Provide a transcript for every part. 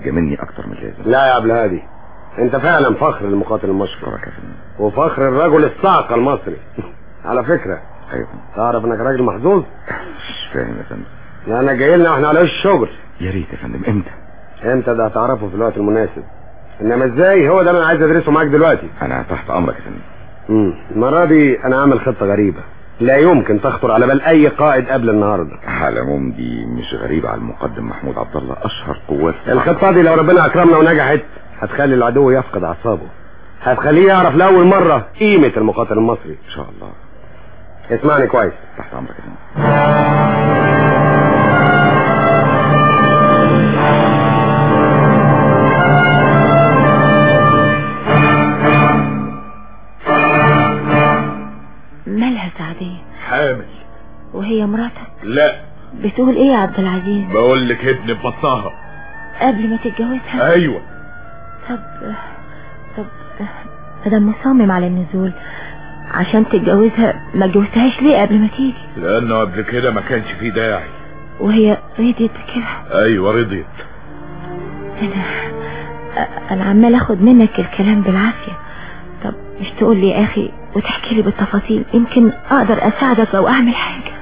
مني اكتر من اللازم لا يا عبد الهادي انت فعلا فخر المقاتل المشهور اشكرك يا فندم وفخر الرجل الصعق المصري على فكرة ايوه تعرف انك راجل محظوظ مش فاهم يا فندم لانك جاي لنا واحنا على وش الشغل يا ريت يا فندم امتى انت ده هتعرفه في الوقت المناسب انما ازاي هو ده اللي انا عايز ادرسه معاك دلوقتي انا تحت امرك يا فندم امم المره دي انا عامل خطه غريبه لا يمكن تخطر على بال اي قائد قبل النهارده على العموم دي مش غريبة على المقدم محمود عبد الله اشهر قوات الخطه دي لو ربنا اكرمنا ونجحت هتخلي العدو يفقد اعصابه هتخليه يعرف لاول مره قيمه المقاتل المصري ان شاء الله اسمعني كويس تحت امرك يا فندم مالها سعدية حامل وهي مراتك لا بتقول ايه يا عبد العزيز بقول لك ابن في بطنها قبل ما تتجوزها ايوه طب طب ده مصمم على النزول عشان تتجوزها ما اتجوزتهاش ليه قبل ما تيجي لانه قبل كده ما كانش فيه داعي وهي رضيت كده ايوه رضيت انا انا عمال اخد منك الكلام بالعافية طب مش تقول لي يا اخي وتحكي لي بالتفاصيل يمكن اقدر اساعدك او اعمل حاجة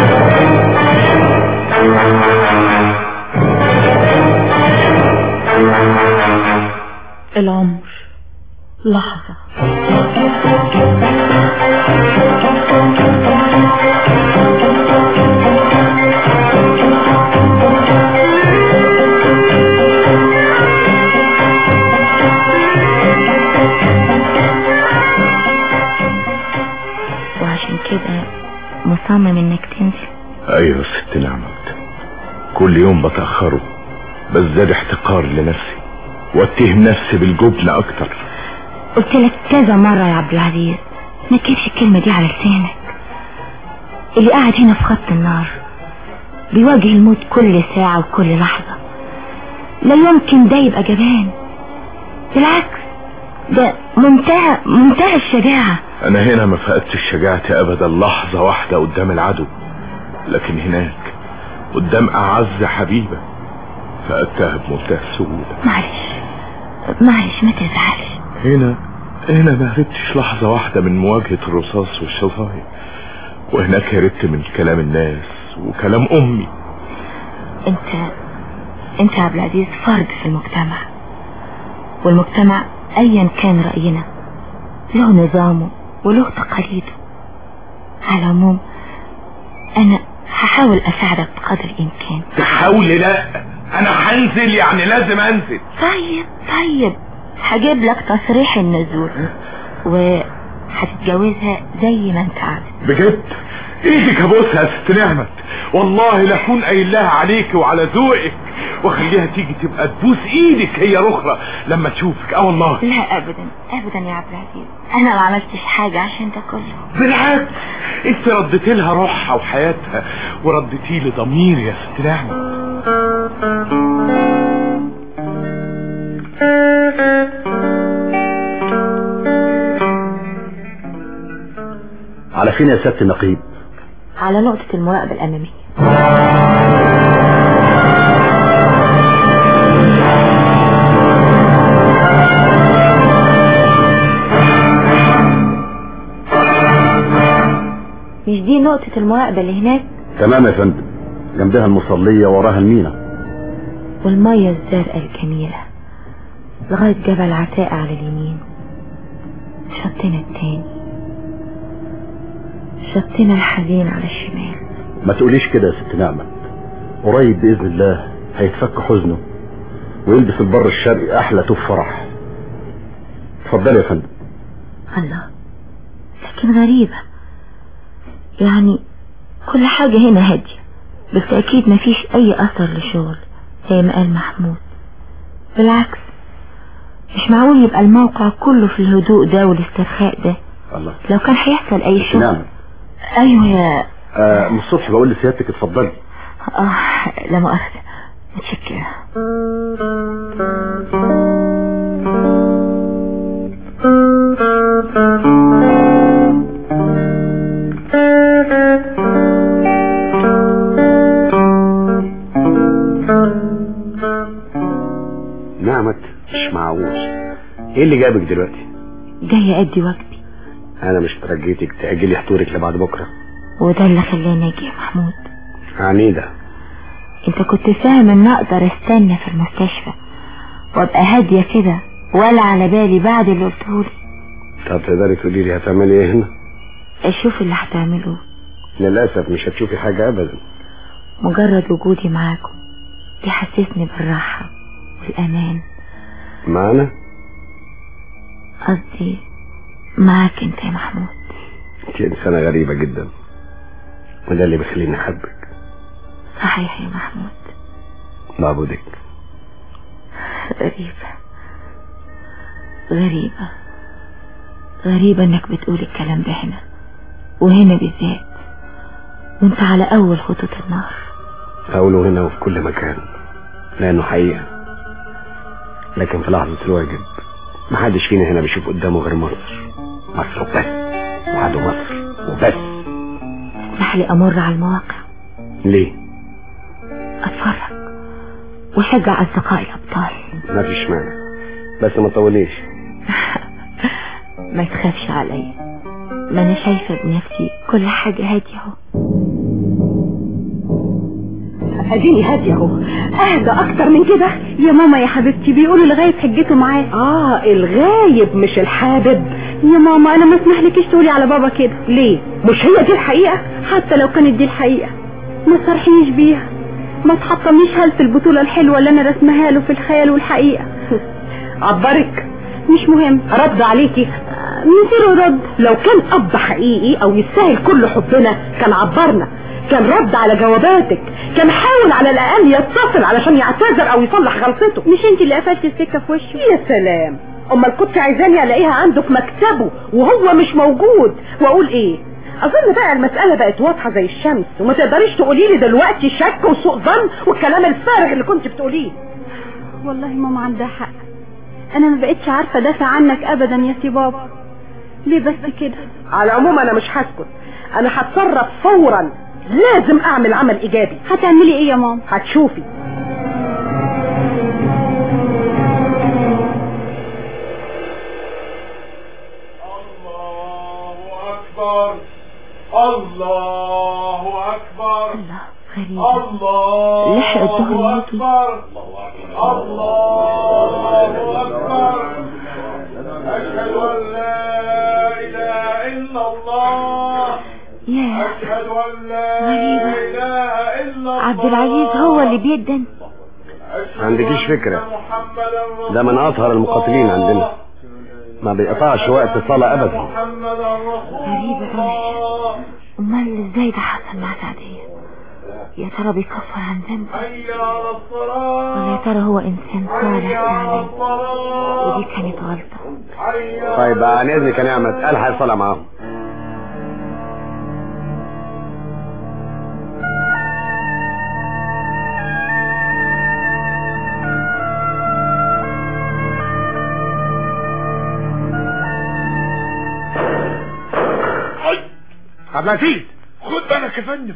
العمر لحظة وعشان كده مصمم انك تنزل ايوه يا ست نعمت كل يوم بتأخره بزداد احتقار لنفسي واتهم نفسي بالجبن اكتر قلت لك كذا مرة يا عبد العزيز ما تجيبش الكلمة دي على لسانك اللي قاعد هنا في خط النار بيواجه الموت كل ساعة وكل لحظة لا يمكن ده يبقى جبان بالعكس ده منتهى منتهى الشجاعة انا هنا ما فقدتش شجاعتي ابدا لحظة واحدة قدام العدو لكن هناك قدام اعز حبيبة فقدتها بمنتهى السهولة معلش معلش ما تزعلش هنا هنا ما هربتش لحظة واحدة من مواجهة الرصاص والشظايا وهناك هربت من كلام الناس وكلام امي انت انت يا عبد العزيز فرد في المجتمع والمجتمع ايا كان رأينا له نظامه وله تقاليده على العموم انا هحاول اساعدك بقدر الامكان تحاولي لا انا هنزل يعني لازم انزل طيب طيب هجيب لك تصريح النزول وهتتجوزها زي ما انت عاوز بجد ايدك ابوسها يا ست نعمت والله لاكون قايل لها عليك وعلى ذوقك واخليها تيجي تبقى تبوس ايدك هي الاخرى لما تشوفك اه والله لا ابدا ابدا يا عبد العزيز انا ما عملتش حاجة عشان ده كله بالعكس انت رديت لها روحها وحياتها ورديتي لي ضميري يا ست نعمت على فين يا سيادة النقيب على نقطة المراقبة الأمامية مش دي نقطة المراقبة اللي هناك تمام يا فندم جنبها المصلية وراها المينا والمية الزرقاء الجميلة لغاية جبل عتاء على اليمين شطنا التاني شطنا الحزين على الشمال ما تقوليش كده يا ست نعمة قريب بإذن الله هيتفك حزنه ويلبس البر الشرقي أحلى توب فرح اتفضلي يا فندم الله لكن غريبة يعني كل حاجة هنا هادية بالتأكيد مفيش أي أثر لشغل زي ما قال محمود بالعكس مش معقول يبقى الموقع كله في الهدوء ده والاسترخاء ده الله لو كان هيحصل أي شغل نعمة أيوة يا آه من الصبح بقول لسيادتك اتفضلي آه لا مؤاخذة متشكرة نعمت مش معقول ايه اللي جابك دلوقتي جاي ادي واجبي انا مش ترجيتك تأجلي حضورك لبعد بكرة وده اللي خلاني اجي يا محمود يعني ده انت كنت فاهم ان اقدر استنى في المستشفى وابقى هادية كده ولا على بالي بعد اللي قلتهولي طب تقدري تقولي لي هتعملي ايه هنا اشوف اللي هتعمله للأسف مش هتشوفي حاجة أبدا مجرد وجودي معاكم بيحسسني بالراحة والامان معانا قصدي معاك انت يا محمود انت إنسانة غريبة جدا وده اللي بيخليني أحبك صحيح يا محمود بعبدك غريبة غريبة غريبة انك بتقول الكلام ده هنا وهنا بالذات وانت على اول خطوط النار أقوله هنا وفي كل مكان لأنه حقيقة لكن في لحظة الواجب محدش فينا هنا بيشوف قدامه غير مصر مصر وبس وعدو مصر وبس اسمح لي امر على المواقع ليه؟ اتفرج وشجع اصدقائي الابطال ما فيش مانع بس ما تطوليش ما تخافش عليا ما انا شايفة بنفسي كل حاجة هادية اهو اديني هادية اهو اهدى اكتر من كده يا ماما يا حبيبتي بيقولوا الغايب حجته معاه اه الغايب مش الحابب يا ماما انا ما اسمحلكيش تقولي على بابا كده ليه مش هي دي الحقيقة حتى لو كانت دي الحقيقة ما تصرحينيش بيها ما تحطميش هالة البطولة الحلوة اللي انا رسمها له في الخيال والحقيقة عبرك مش مهم رد عليكي نسيره رد لو كان اب حقيقي او يستاهل كل حبنا كان عبرنا كان رد على جواباتك كان حاول على الاقل يتصل علشان يعتذر او يصلح غلطته مش انت اللي قفلتي السكه في وشه يا سلام امال كنت عايزاني الاقيها عنده في مكتبه وهو مش موجود واقول ايه اظن بقى المسألة بقت واضحة زي الشمس وما تقدريش تقولي لي دلوقتي شك وسوء ظن والكلام الفارغ اللي كنت بتقوليه والله ماما عندها حق انا ما بقتش عارفه ادافع عنك ابدا يا سي بابا ليه بس كده على العموم انا مش هسكت انا هتصرف فورا لازم اعمل عمل ايجابي هتعملي ايه يا ماما هتشوفي الله أكبر الله أكبر الله غريبة الله لحق الظهر يجي. أكبر الله أكبر أشهد أن لا إله إلا الله يا أشهد أن لا غريبة. إله إلا الله عبد العزيز هو اللي بيدن ما عندكيش فكرة ده من أطهر المقاتلين عندنا ما بيقطعش وقت صلاة أبدا غريبة أوي امال ازاي ده حصل مع سعدية يا ترى بيكفر عن ذنبه ولا يا ترى هو انسان صالح فعلا ودي كانت غلطة طيب عن إذنك يا نعمة ألحق الصلاة معاهم عبد العزيز خد بالك يا فندم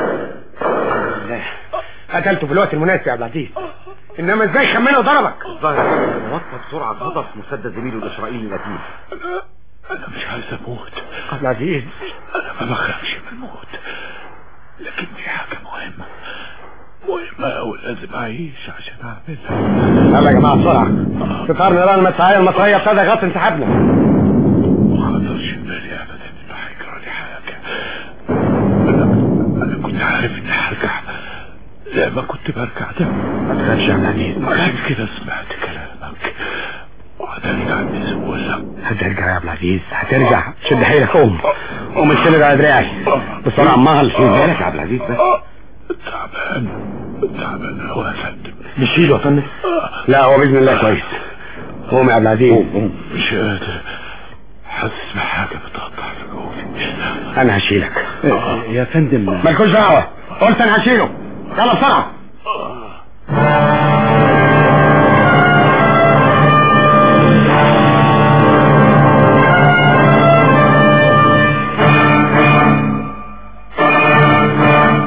قتلته في الوقت المناسب يا عبد العزيز انما ازاي خمنه وضربك ظهر وصل بسرعة غضب مسدس زميله الإسرائيلي القتيل أنا أنا مش عايز أموت عبد العزيز أنا ما بخافش من الموت لكن في حاجة مهمة مهمة أوي لازم أعيش عشان أعملها يلا يا جماعة بسرعة قطار نيران المدفعية المصرية ابتدى يغطي انسحابنا ما خطرش في بالي أبدا إنه هيجرى لي حاجة أنا أنا كنت عارف إني هرجع لما كنت برجع ده ما تخافش يا عبد العزيز عشان كده سمعت كلامك وهترجع بسهولة هترجع يا عبد العزيز هترجع شد حيلك قوم قوم اتسند على دراعي بسرعة مهل في بالك يا عبد العزيز بس تعبان تعبان أوي يا فندم نشيله يا فندم لا هو بإذن الله كويس قوم يا عبد العزيز مش قادر حاسس بحاجة بتقطع في جوفي انا هشيلك يا فندم مالكوش دعوة قلت انا هشيله يلا بسرعة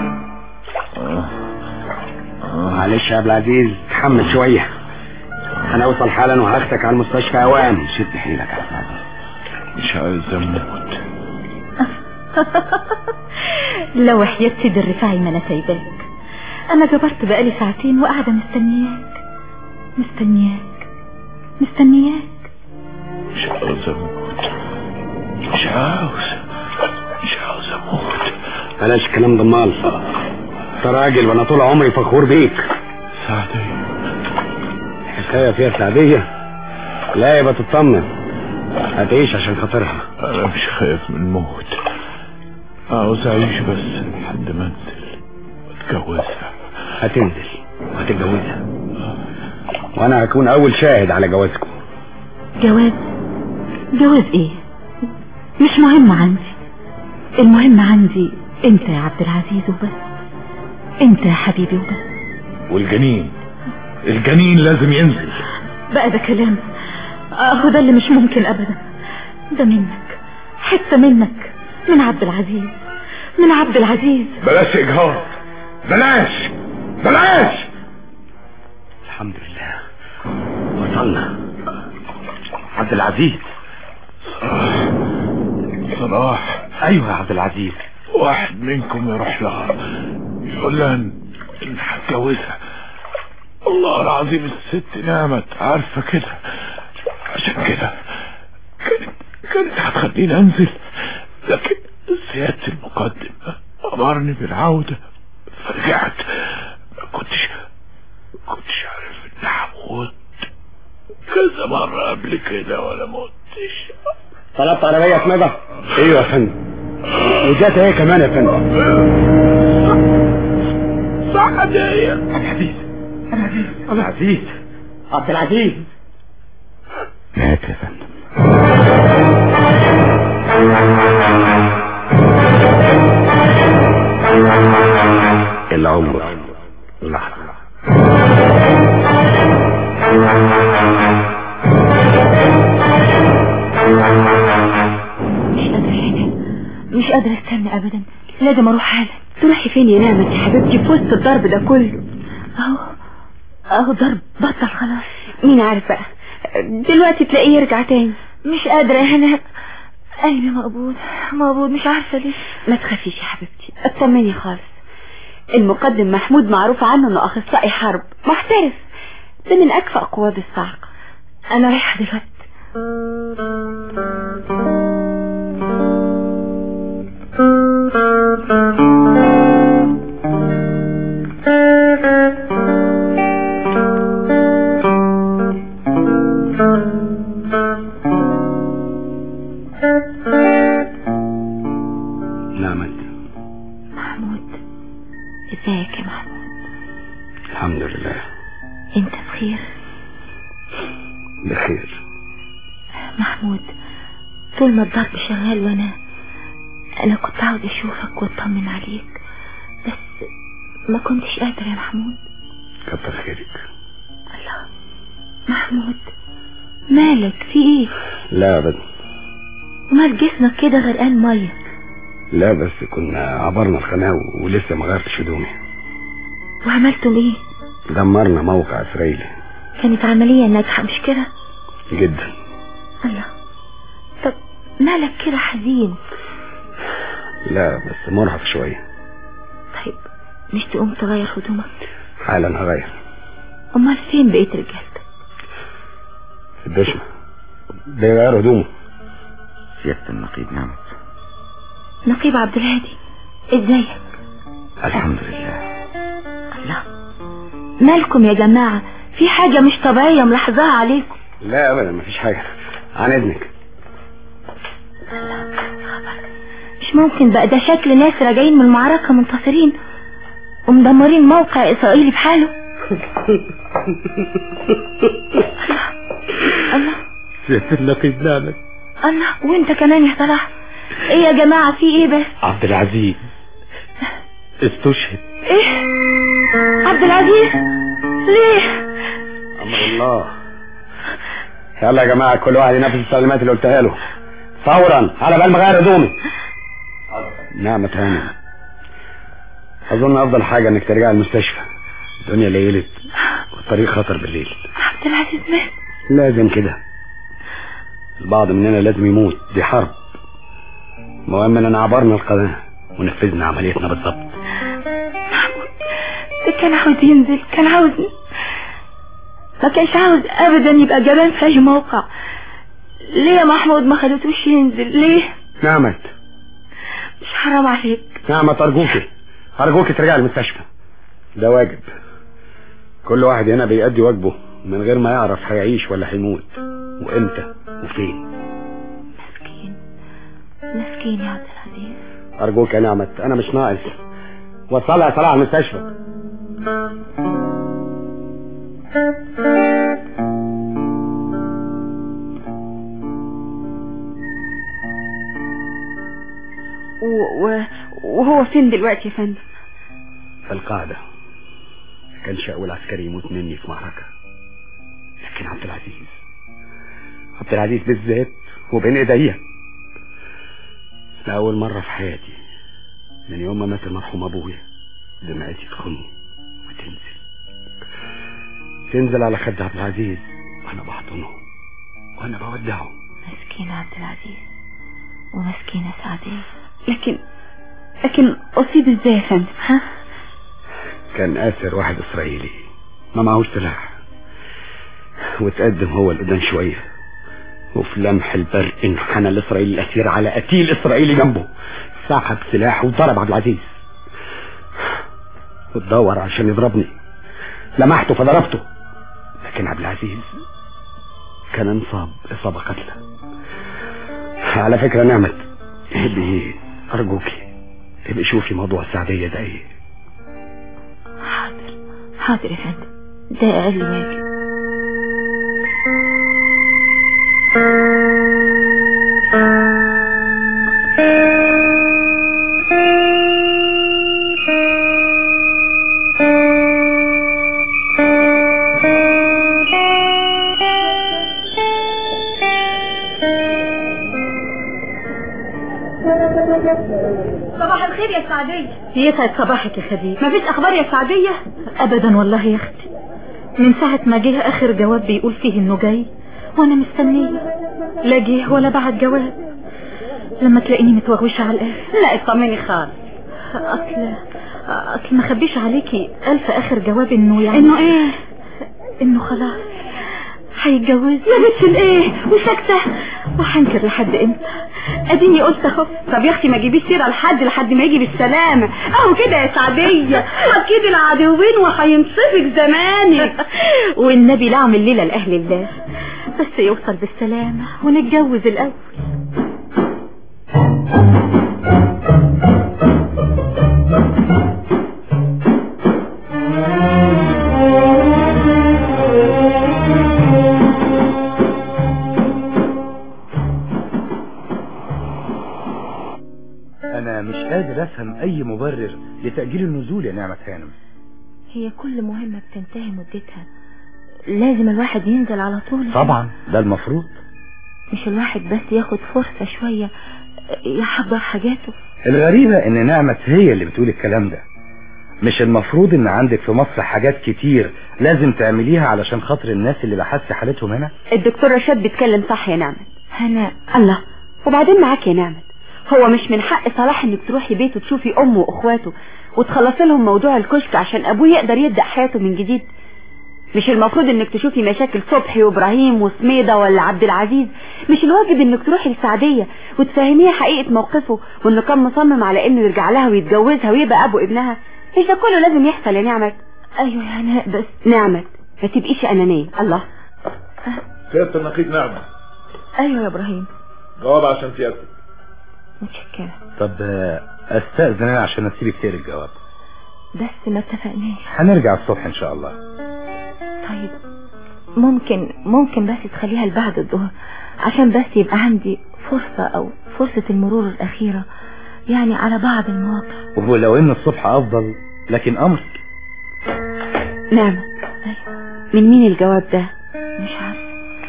معلش يا عبد العزيز تحمل شوية هنوصل حالا وهاخدك على المستشفى اوام شد حيلك يا احمد مش عايز اموت لو وحياة سيد الرفاعي ما انا سايباك انا جبرت بقالي ساعتين وقاعدة مستنياك مستنياك مستنياك مش عاوز اموت مش عاوز مش عاوز اموت بلاش كلام ضمال انت راجل وانا طول عمري فخور بيك سعدية الحكايه فيها سعديه لا يبقى تطمن هتعيش عشان خاطرها انا مش خايف من الموت عاوز اعيش بس لحد ما انزل واتجوزها هتنزل وهتتجوزها وانا هكون اول شاهد على جوازكم جواز جواز ايه مش مهم عندي المهم عندي انت يا عبد العزيز وبس انت يا حبيبي وبس والجنين الجنين لازم ينزل بقى ده كلام اهو ده اللي مش ممكن ابدا ده منك حتة منك من عبد العزيز من عبد العزيز بلاش اجهاض بلاش بلاش الحمد لله وصلنا عبد العزيز صلاح ايوه يا عبد العزيز واحد منكم يروح لها يقول لها ان إن هتجوزها والله العظيم الست نعمت عارفة كده عشان كده كانت كانت هتخليني انزل لكن سيادة المقدم امرني بالعودة فرجعت ما كنتش ما كنتش عارف اني هموت كذا مرة قبل كده ولا متش طلبت عربيه اسمها ايوه يا فندم وجات هي كمان يا فندم سعدية عبد العزيز عبد العزيز مات يا فندم العمر لحظة مش قادرة هنا مش قادرة استنى ابدا لازم اروح حالا تروحي فين يا نعمة يا حبيبتي في وسط الضرب ده كله اهو اهو ضرب بطل خلاص مين عارف بقى دلوقتي تلاقيه يرجع تاني مش قادرة هنا قلبي مقبوض مقبوض مش عارفة ليه ما تخافيش يا حبيبتي اطمني خالص المقدم محمود معروف عنه انه اخصائي حرب محترف ده من اكفأ قواد الصاعقة انا رايحة دلوقتي نعمت محمود ازيك يا محمود الحمد لله انت بخير بخير محمود طول ما الضرب شغال وانا انا كنت عاوز اشوفك واطمن عليك بس ما كنتش قادر يا محمود كتر خيرك الله محمود مالك في ايه لا ابدا مال جسمك كده غرقان ميه لا بس كنا عبرنا القناة ولسه ما غيرتش هدومي وعملتم ايه دمرنا موقع اسرائيلي كانت عملية ناجحة مش كده جدا الله طب مالك كده حزين لا بس مرهق شوية طيب مش تقوم تغير هدومك حالا هغير امال فين بقيت رجالتك في الدشمة بيغير هدومه سيادة النقيب نعمت نقيب عبد الهادي ازيك الحمد لله الله مالكم يا جماعة في حاجة مش طبيعية ملاحظاها عليكم لا ابدا مفيش حاجة عن اذنك مش ممكن بقى ده شكل ناس راجعين من المعركة منتصرين ومدمرين موقع اسرائيلي بحاله الله سيادة النقيب نعمت الله وانت كمان يا صلاح ايه يا جماعة في ايه بس عبد العزيز استشهد ايه عبد العزيز ليه امر الله يلا يا جماعة كل واحد ينفذ التعليمات اللي قلتها له فورا على بال ما اغير هدومي نعمة هاني اظن افضل حاجة انك ترجع المستشفى الدنيا ليلت والطريق خطر بالليل عبد عبد العزيز مات لازم كده البعض مننا لازم يموت دي حرب المهم اننا عبرنا القناة ونفذنا عمليتنا بالظبط محمود ده كان عاوز ينزل كان عاوزني ما كانش عاوز ابدا يبقى جبان في اي موقع ليه يا محمود ما خليتوش ينزل ليه نعمت مش حرام عليك نعمت ارجوكي ارجوكي ترجع المستشفى ده واجب كل واحد هنا بيأدي واجبه من غير ما يعرف هيعيش ولا هيموت وامتى وفين مسكين مسكين يا عبد العزيز ارجوك يا نعمت انا مش ناقص وصلها يا صلاح على المستشفى و... و... وهو فين دلوقتي يا فندم في القاعدة ما كانش أول عسكري يموت مني في معركة لكن عبد العزيز عبد العزيز بالذات وبين ايديا لأول مرة في حياتي من يوم ما مات المرحوم أبويا دمعتي تخن وتنزل تنزل على خد عبد العزيز وأنا بحضنه وأنا بودعه مسكين عبد العزيز ومسكينة سعدية لكن لكن اصيب ازاي يا فندم ها كان آسر واحد إسرائيلي ما معهوش سلاح وتقدم هو لقدام شوية وفي لمح البرق انحنى الإسرائيلي الأسير على قتيل إسرائيلي جنبه سحب سلاحه وضرب عبد العزيز وتدور عشان يضربني لمحته فضربته لكن عبد العزيز كان انصاب إصابة قتلة على فكرة نعمت ابقي أرجوكي ابقي شوفي موضوع السعدية ده ايه حاضر حاضر يا فندم ده أقل واجب صباح الخير يا سعدية يسعد صباحك يا خديجة مفيش اخبار يا سعدية ابدا والله يا اختي من ساعة ما جه اخر جواب بيقول فيه انه جاي وانا مستنية لا جه ولا بعت جواب لما تلاقيني متوغوشة على الاخر لا اطمني خالص اصل اصل ما خبيش عليكي الف اخر جواب انه يعني انه ايه انه خلاص هيتجوز يا بنت الايه وساكتة وهنكر لحد امتى اديني قلت اهو طب يا اختي ما تجيبيش سيره لحد لحد ما يجي بالسلامه اهو كده يا سعديه اكيد العدوين وهينصفك زمانك والنبي لا اعمل ليله لاهل الله بس يوصل بالسلامه ونتجوز الاول انا مش قادر افهم اي مبرر لتأجيل النزول يا نعمة هانم هي كل مهمة بتنتهي مدتها لازم الواحد ينزل على طول طبعا ده المفروض مش الواحد بس ياخد فرصة شوية يحضر حاجاته الغريبة ان نعمة هي اللي بتقول الكلام ده مش المفروض ان عندك في مصر حاجات كتير لازم تعمليها علشان خاطر الناس اللي بحس حالتهم هنا الدكتور رشاد بيتكلم صح يا نعمت هنا الله وبعدين معاك يا نعمت هو مش من حق صلاح انك تروحي بيته تشوفي امه واخواته وتخلصي لهم موضوع الكشك عشان ابوه يقدر يبدا حياته من جديد مش المفروض انك تشوفي مشاكل صبحي وابراهيم وسميدة ولا عبد العزيز مش الواجب انك تروحي لسعدية وتفهميها حقيقة موقفه وانه كان مصمم على انه يرجع لها ويتجوزها ويبقى ابو ابنها مش ده كله لازم يحصل يا نعمت ايوه يا هناء بس نعمت ما تبقيش انانية الله سيادة النقيب نعمة ايوه يا ابراهيم جواب عشان سيادتك متشكرة طب آه، استأذن انا عشان اسيبك تقري الجواب بس ما اتفقناش هنرجع الصبح ان شاء الله طيب ممكن ممكن بس تخليها لبعد الظهر عشان بس يبقى عندي فرصة او فرصة المرور الاخيرة يعني على بعض المواقع ولو ان الصبح افضل لكن امرك نعمت ايوه من مين الجواب ده مش عارفة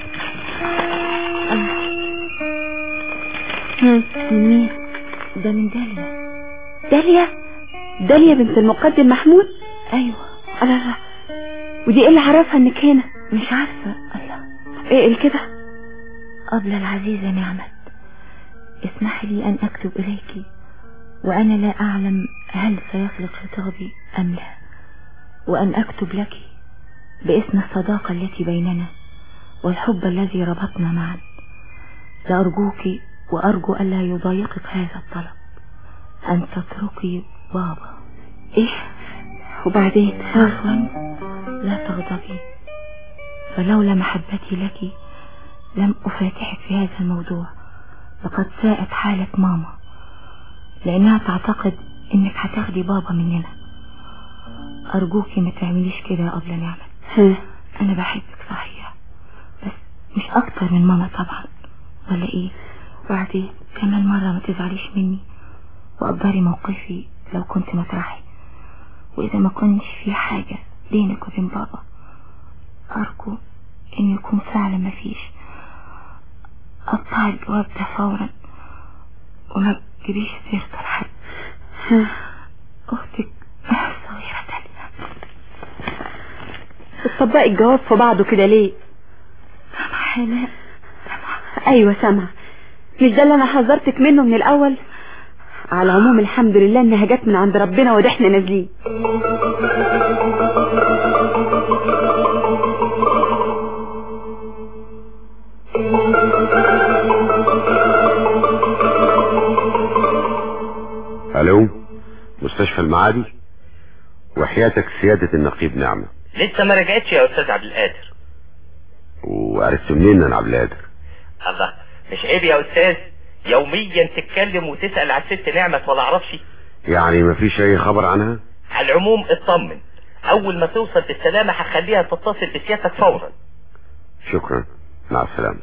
هم، من مين ده من داليا داليا داليا بنت المقدم محمود ايوه الله الله ودي ايه اللي عرفها انك هنا مش عارفة الله ايه كده قبل العزيزة نعمت اسمحي لي أن أكتب إليك وأنا لا أعلم هل سيصل خطابي أم لا وأن أكتب لك باسم الصداقة التي بيننا والحب الذي ربطنا معا لأرجوك وأرجو ألا يضايقك هذا الطلب أن تتركي بابا إيه وبعدين عفوا لا تغضبي فلولا محبتي لك لم أفاتحك في هذا الموضوع لقد ساءت حالة ماما لأنها تعتقد إنك هتاخدي بابا مننا أرجوكي ما تعمليش كده يا أبلة نعمة أنا بحبك صحيح بس مش أكتر من ماما طبعا ولا إيه وبعدين كمان مرة ما تزعليش مني وقدري موقفي لو كنت مطرحي وإذا ما كنش في حاجة بينك وبين بابا أرجو إن يكون فعلا ما فيش قطع الجواب ده فورا وما تجيبيش سيرته لحد أختك صغيرة تانية بتطبقي الجواب في بعضه كده ليه سامعة حنان ايوه سامعة مش ده اللي انا حذرتك منه من الاول على العموم الحمد لله انها جت من عند ربنا وده احنا نازلين الو مستشفى المعادي وحياتك سيادة النقيب نعمة لسه ما رجعتش يا استاذ عبد القادر وعرفت منين انا عبد القادر الله مش عيب يا استاذ يوميا تتكلم وتسأل على الست نعمة ولا اعرفش يعني مفيش اي خبر عنها على العموم اطمن اول ما توصل بالسلامة هخليها تتصل بسيادتك فورا شكرا مع السلامة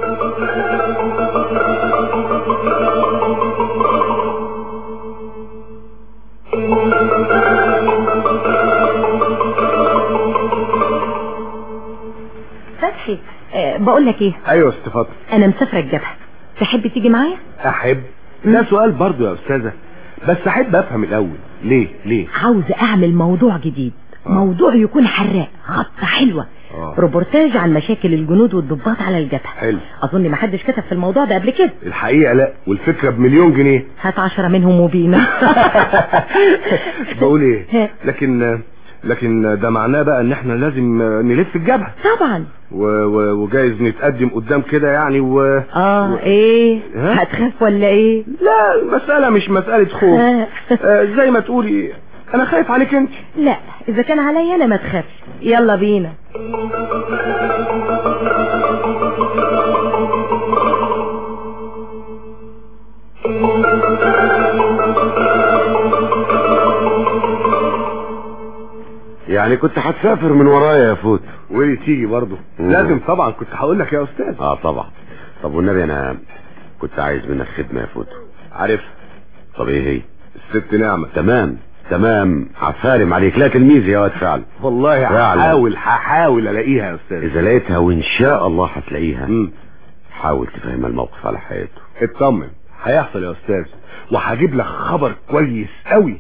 فتحي أه بقول لك ايه ايوه يا استفاضل انا مسافره الجبهه تحب تيجي معايا احب ده سؤال برضو يا استاذة بس احب افهم الاول ليه ليه عاوزة اعمل موضوع جديد موضوع يكون حراق خطة حلوة آه. روبورتاج عن مشاكل الجنود والضباط على الجبهة حلو اظن ما حدش كتب في الموضوع ده قبل كده الحقيقة لا والفكرة بمليون جنيه هات عشرة منهم وبينا بقول ايه لكن لكن ده معناه بقى ان احنا لازم نلف الجبهة طبعا و... و... وجايز نتقدم قدام كده يعني و... اه ايه ها؟ هتخاف ولا ايه لا المسألة مش مسألة خوف آه، زي ما تقولي انا خايف عليك انت لا اذا كان عليا انا ما تخافش يلا بينا يعني كنت هتسافر من ورايا يا فوت ولي تيجي برضه مم. لازم طبعا كنت هقول لك يا استاذ اه طبعا طب والنبي انا كنت عايز منك خدمة يا فوت عارف طب ايه هي الست نعمة تمام تمام عفارم عليك لا تلميذي يا واد فعلا والله فعلا. هحاول هحاول الاقيها يا استاذ اذا لقيتها وان شاء الله هتلاقيها مم. حاول تفهم الموقف على حياته اطمن هيحصل يا استاذ وهجيب لك خبر كويس قوي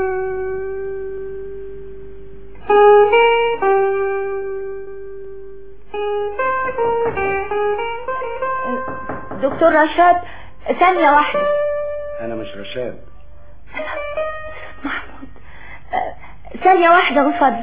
دكتور رشاد ثانية واحدة انا مش رشاد محمود آه، ثانية واحدة من فضلك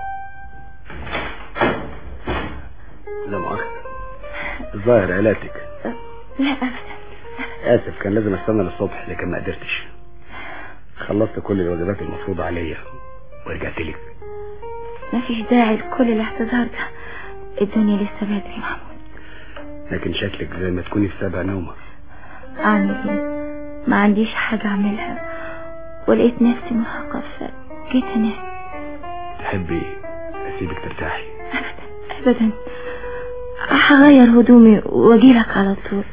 لا مؤاخذة الظاهر علاجك لا أبدا اسف كان لازم استنى للصبح لكن ما قدرتش خلصت كل الواجبات المفروضة عليا ورجعت لك مفيش داعي لكل الاعتذار ده الدنيا لسه بدري يا محمود لكن شكلك زي ما تكوني في سبع نومة أعمل إيه ما عنديش حاجة أعملها ولقيت نفسي مرهقة فجيت أنام تحبي اسيبك ترتاحي أبدا أبدا هغير هدومي وأجيلك على طول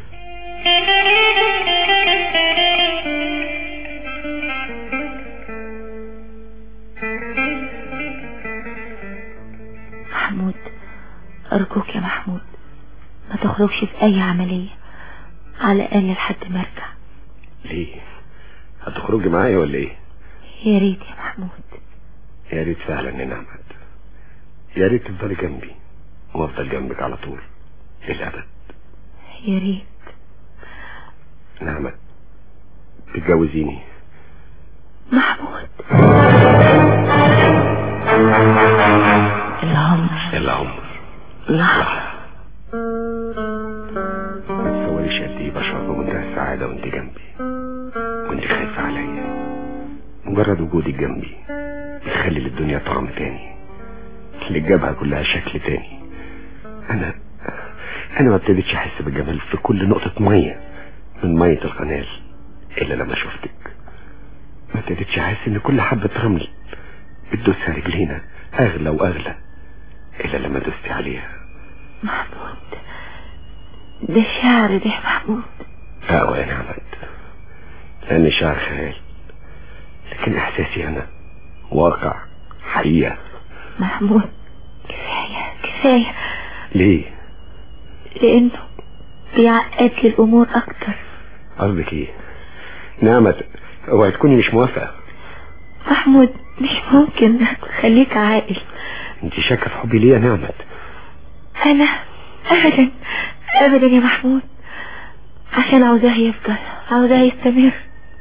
محمود أرجوك يا محمود ما تخرجش في أي عملية على الأقل لحد ما أرجع ليه هتخرجي معايا ولا ايه يا ريت يا محمود يا ريت فعلا يا نعمت يا ريت تفضلي جنبي وافضل جنبك على طول للأبد يا ريت نعمة تتجوزيني محمود العمر العمر لحظة ما تصوريش قد ايه بشعر بمنتهى السعادة وانت جنبي وانت خايفة عليا مجرد وجودك جنبي بيخلي للدنيا طعم تاني للجبهة كلها شكل تاني انا انا ما ابتديتش احس بالجمال في كل نقطة مية من مية القناة الا لما شفتك ما ابتديتش احس ان كل حبة رمل بتدوسها رجلينا اغلى واغلى الا لما دوستي عليها محمود ده شعر ده يا محمود اه يا نعمت لأن شعر خيال لكن إحساسي أنا واقع حقيقة محمود كفاية كفاية ليه؟ لأنه بيعقد لي الأمور أكتر قصدك إيه؟ نعمت اوعي تكوني مش موافقة محمود مش ممكن خليك عاقل انت شاكة في حبي ليه يا نعمت أنا أبدا أبدا يا محمود عشان عاوزاه يفضل عاوزاه يستمر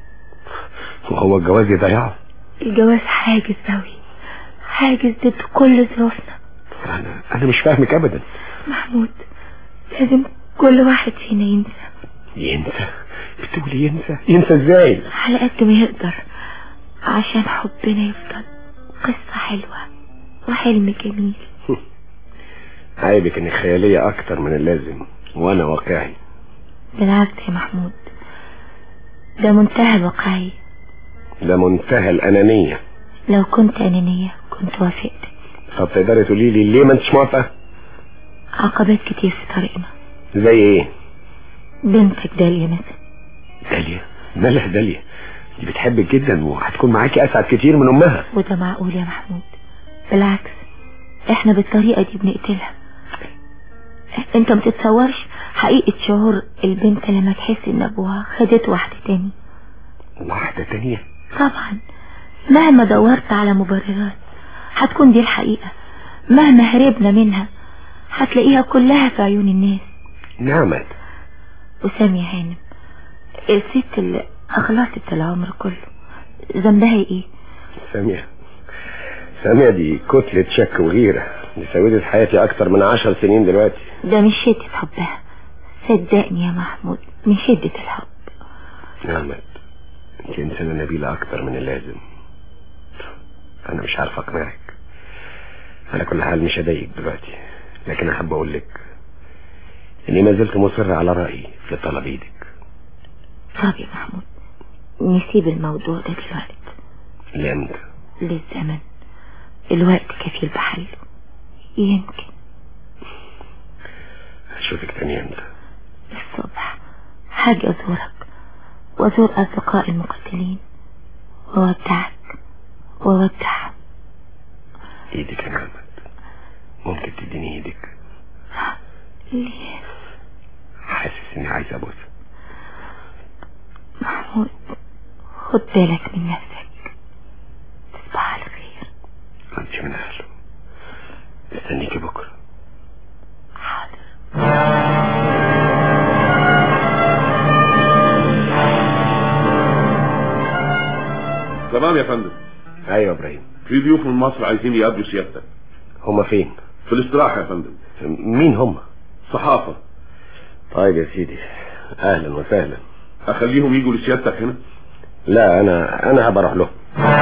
وهو الجواز يضيعه الجواز حاجز أوي حاجز ضد كل ظروفنا أنا أنا مش فاهمك أبدا محمود لازم كل واحد فينا ينسى ينسى بتقولي ينسى ينسى ازاي على قد ما يقدر عشان حبنا يفضل قصة حلوة وحلم جميل عيبك انك خيالية اكتر من اللازم وانا واقعي بالعكس يا محمود ده منتهى الواقعية ده منتهى الانانية لو كنت أنانية كنت وافقت طب تقدري تقولي لي ليه ما انتش موافقة عقبات كتير في طريقنا زي ايه بنتك داليا مثلا داليا مالها داليا دي بتحبك جدا وهتكون معاكي اسعد كتير من امها وده معقول يا محمود بالعكس احنا بالطريقة دي بنقتلها انت ما تتصورش حقيقة شعور البنت لما تحس ان ابوها خدت واحدة تاني واحدة تانية طبعا مهما دورت على مبررات هتكون دي الحقيقة مهما هربنا منها هتلاقيها كلها في عيون الناس نعمت وسام يا هانم الست اللي أخلصت العمر كله ذنبها ايه سامية سامية دي كتلة شك وغيرة دي سودت حياتي اكتر من عشر سنين دلوقتي ده مش شدة حبها صدقني يا محمود من شدة الحب نعمت انت انسانة نبيلة اكتر من اللازم انا مش عارف اقنعك على كل حال مش هضايقك دلوقتي لكن احب اقول لك اني ما زلت مصر على رأيي في طلب ايدك طب يا محمود نسيب الموضوع ده دلوقتي لامتى للزمن الوقت كفيل بحله يمكن اشوفك تاني امتى الصبح حاجة أزورك وأزور أصدقاء المقتلين وأودعك وأودعهم ايدك يا نعمت ممكن تديني ايدك ليه حاسس اني عايز ابوسها محمود خد بالك من نفسك تصبح على خير انت من اهله مستنيكي بكره حاضر تمام يا فندم ايوه يا ابراهيم في ضيوف من مصر عايزين يقابلوا سيادتك هما فين في الاستراحة يا فندم مين هما صحافة طيب يا سيدي اهلا وسهلا اخليهم يجوا لسيادتك هنا لا انا انا هبقى اروح له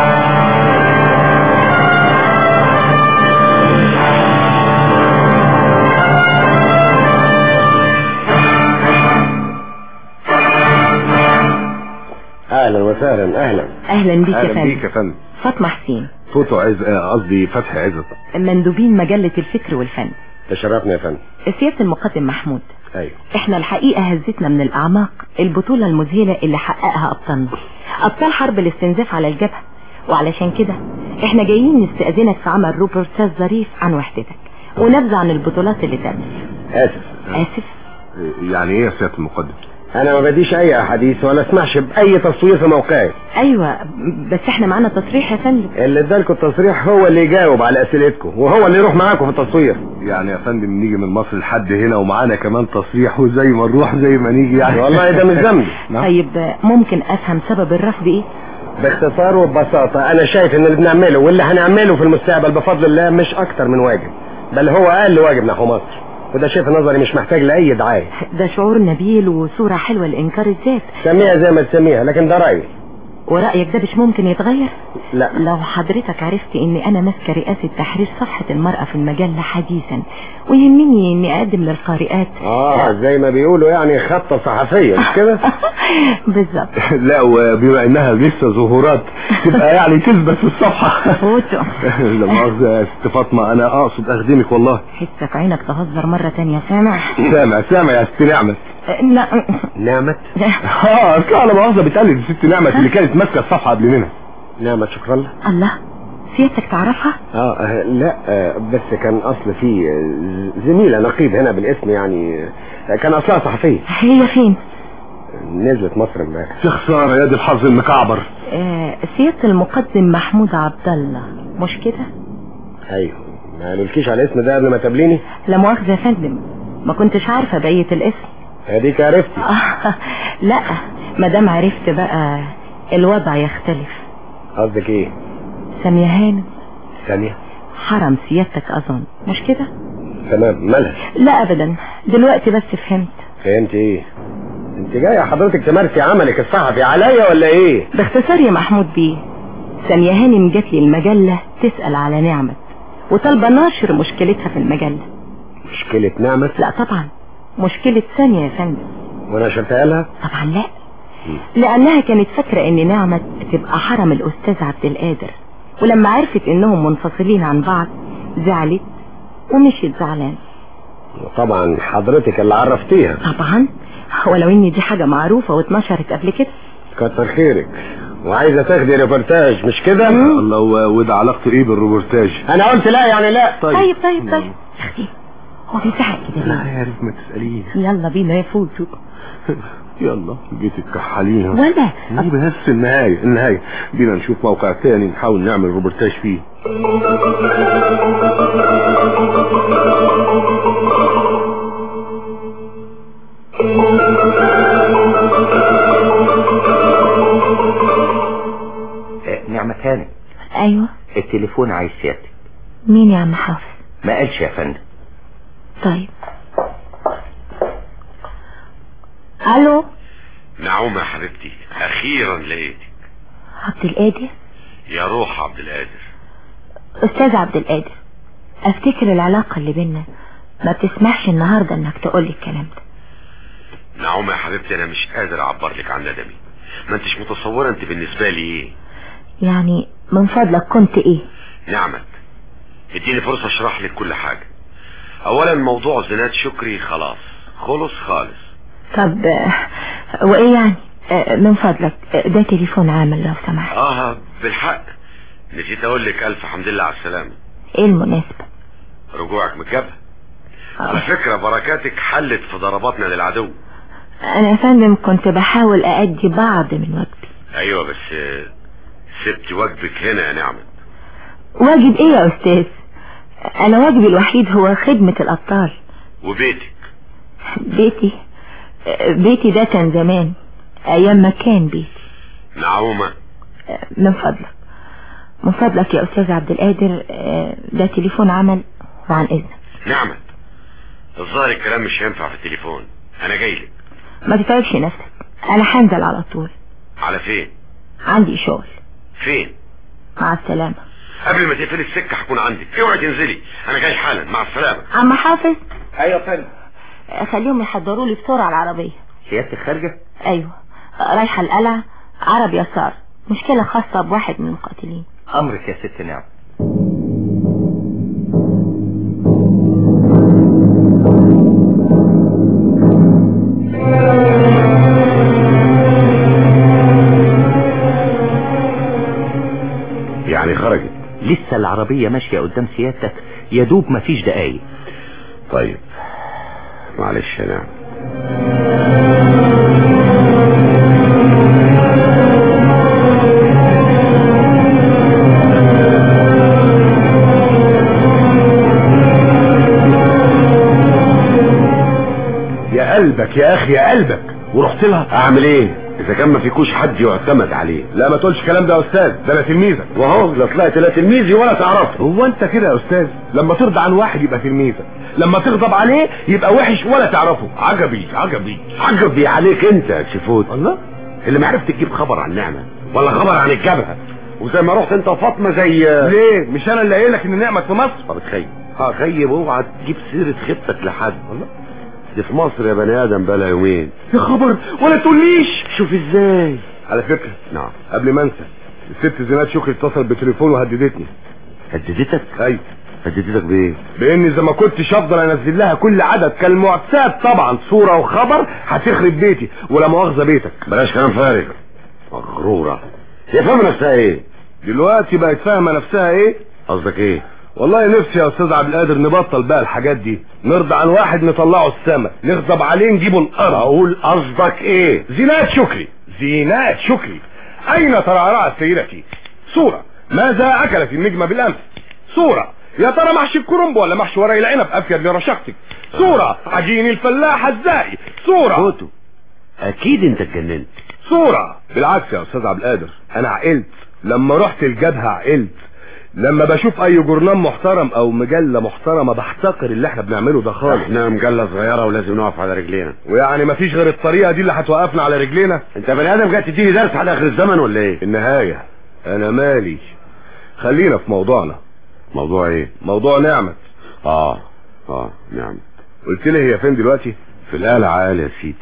اهلا وسهلا اهلا اهلا بيك يا اهلا فندم بيك يا فندم فاطمة حسين فوتو عز آه، قصدي فتحي عزت مندوبين مجلة الفكر والفن تشرفنا يا فندم سيادة المقدم محمود ايوه احنا الحقيقة هزتنا من الاعماق البطولة المذهلة اللي حققها ابطالنا ابطال حرب الاستنزاف على الجبهة وعلشان كده احنا جايين نستأذنك في عمل روبورتاج ظريف عن وحدتك ونبذة عن البطولات اللي تمت اسف اسف يعني ايه يا سيادة المقدم انا ما بديش اي احاديث ولا اسمعش باي تصوير في موقعي ايوه بس احنا معانا تصريح يا فندم اللي ادالكم التصريح هو اللي يجاوب على اسئلتكم وهو اللي يروح معاكم في التصوير يعني يا فندم نيجي من مصر لحد هنا ومعانا كمان تصريح وزي ما نروح زي ما نيجي يعني والله ده مش ذنبي طيب ممكن افهم سبب الرفض ايه باختصار وببساطة انا شايف ان اللي بنعمله واللي هنعمله في المستقبل بفضل الله مش اكتر من واجب بل هو اقل واجب نحو مصر وده شايف نظري مش محتاج لاي دعاية ده شعور نبيل وصورة حلوة لإنكار الذات سميها زي ما تسميها لكن ده رأيي ورأيك ده مش ممكن يتغير لا لو حضرتك عرفت اني انا ماسكة رئاسة تحرير صفحة المرأة في المجلة حديثا ويهمني اني اقدم للقارئات اه زي ما بيقولوا يعني خطة صحفية مش كده بالظبط لا وبما انها لسه ظهورات تبقى يعني تثبت في الصفحة فوتو لا مؤاخذة يا ست فاطمة انا اقصد اخدمك والله حسك عينك تهزر مرة تانية سامع سامع سامع يا ست نعمة لا نعمت اه اصل لا مؤاخذة بتقلد ست نعمة اللي كانت ماسكة الصفحة قبل منها نعمت شكرا لك الله سيادتك تعرفها آه, اه لا آه بس كان اصل في آه، زميلة نقيب هنا بالاسم يعني آه كان اصلها صحفية هي فين نزلت مصر امبارح يا خسارة يا دي الحظ المكعبر آه سيادة المقدم محمود عبد الله مش كده ايوه ما قالولكيش على الاسم ده قبل ما تقابليني لا مؤاخذة يا فندم ما كنتش عارفة بقية الاسم اديك عرفتي آه لا ما دام عرفت بقى الوضع يختلف قصدك ايه سامية هانم ثانية حرم سيادتك اظن مش كده تمام مالها لا ابدا دلوقتي بس فهمت فهمت ايه انت جاية حضرتك تمارسي عملك الصحفي عليا ولا ايه باختصار يا محمود بيه سامية هانم جات لي المجلة تسأل على نعمة وطالبة نشر مشكلتها في المجلة مشكلة نعمة لا طبعا مشكلة ثانية يا فندم وانا شلتها لها طبعا لا لانها كانت فاكرة ان نعمة تبقى حرم الاستاذ عبد القادر ولما عرفت انهم منفصلين عن بعض زعلت ومشيت زعلان طبعا حضرتك اللي عرفتيها طبعا ولو ان دي حاجة معروفة واتنشرت قبل كده كتر خيرك وعايزة تاخدي ريبورتاج مش كده الله و- وده علاقته ايه بالروبورتاج انا قلت لا يعني لا طيب طيب طيب يا اختي هو بيزعق كده لا ليه يا ريت ما تسأليه يلا بينا يا فوتو يلا جيت الكحالين ولا دي بس النهاية النهاية بينا نشوف موقع تاني نحاول نعمل روبورتاج فيه نعمة هانم ايوه التليفون عايز سيادتك مين يا عم حافظ ما قالش يا فندم طيب الو نعومة يا حبيبتي اخيرا لقيتك عبد القادر يا روح عبد القادر استاذ عبد القادر افتكر العلاقة اللي بينا ما بتسمحش النهاردة انك تقولي الكلام ده نعومة يا حبيبتي انا مش قادر اعبر لك عن ندمي ما انتش متصورة انت بالنسبة لي ايه يعني من فضلك كنت ايه نعمت اديني فرصة اشرح لك كل حاجة اولا موضوع زناد شكري خلاص خلص خالص طب آه، وايه يعني آه، من فضلك آه، ده تليفون عامل لو سمحت اه بالحق نسيت اقول لك الف حمد لله على السلامة ايه المناسبة رجوعك من الجبهة على فكرة بركاتك حلت في ضرباتنا للعدو انا يا فندم كنت بحاول اادي بعض من واجبي ايوه بس آه، سبت واجبك هنا يا نعمة واجب ايه يا استاذ انا واجبي الوحيد هو خدمة الابطال وبيتك بيتي آه، بيتي ده كان زمان ايام ما كان بيتي نعومة آه، من فضلك من فضلك يا استاذ عبد القادر آه، ده تليفون عمل وعن اذنك نعمة الظاهر الكلام مش هينفع في التليفون انا جاي لك ما تتعبش نفسك انا هنزل على طول على فين عندي شغل فين مع السلامة قبل ما تقفلي السكة هكون عندك اوعي تنزلي انا جاي حالا مع السلامة عم حافظ ايوه يا فندم آه، خليهم يحضروا لي بسرعة العربية سيادتك خارجة ايوه آه، رايحة القلعة عرب يسار مشكلة خاصة بواحد من القاتلين امرك يا ست نعم يعني خرجت لسه العربية ماشية قدام سيادتك يا دوب مفيش دقايق طيب معلش يا نعم يا قلبك يا اخي يا قلبك ورحت لها اعمل ايه اذا كان ما فيكوش حد يعتمد عليه لا ما تقولش الكلام ده يا استاذ ده انا تلميذك وهو لا طلعت لا تلميذي ولا تعرفه هو انت كده يا استاذ لما ترضى عن واحد يبقى تلميذك لما تغضب عليه يبقى وحش ولا تعرفه عجبي عجبي عجبي عليك انت يا شيفوت الله اللي ما عرفت تجيب خبر عن نعمة ولا خبر عن الجبهة وزي ما رحت انت وفاطمة زي ليه مش انا اللي قايل لك ان نعمة في مصر طب تخيب ها خيب اوعى تجيب سيرة خيبتك لحد الله دي في مصر يا بني ادم بقى يومين يا خبر ولا تقوليش شوف ازاي على فكرة نعم قبل ما انسى الست زينات شكري اتصل بتليفون وهددتني هددتك ايوه هددتك بايه بان اذا ما كنتش افضل انزل لها كل عدد كالمعتاد طبعا صورة وخبر هتخرب بيتي ولا مؤاخذة بيتك بلاش كلام فارغ مغرورة هي فاهمة نفسها ايه دلوقتي بقت فاهمة نفسها ايه قصدك ايه والله نفسي يا استاذ عبد القادر نبطل بقى الحاجات دي نرضى عن واحد نطلعه السما نغضب عليه نجيبه الارض اقول قصدك ايه زينات شكري زينات شكري اين ترعرعت سيدتي صورة ماذا اكلت النجمة بالامس صورة يا ترى محشي الكرنب ولا محشي ورق العنب افيد لرشاقتك صورة عجين الفلاح الزائي صورة فوتو اكيد انت اتجننت صورة بالعكس يا استاذ عبد القادر انا عقلت لما رحت الجبهة عقلت لما بشوف اي جورنال محترم او مجلة محترمة بحتقر اللي احنا بنعمله ده خالص احنا مجلة صغيرة ولازم نقف على رجلينا ويعني مفيش غير الطريقة دي اللي هتوقفنا على رجلينا انت بني ادم جاي تديني درس على اخر الزمن ولا ايه النهاية انا مالي خلينا في موضوعنا موضوع ايه موضوع نعمة اه اه نعم قلت لي هي فين دلوقتي في الآلة عالي يا سيدي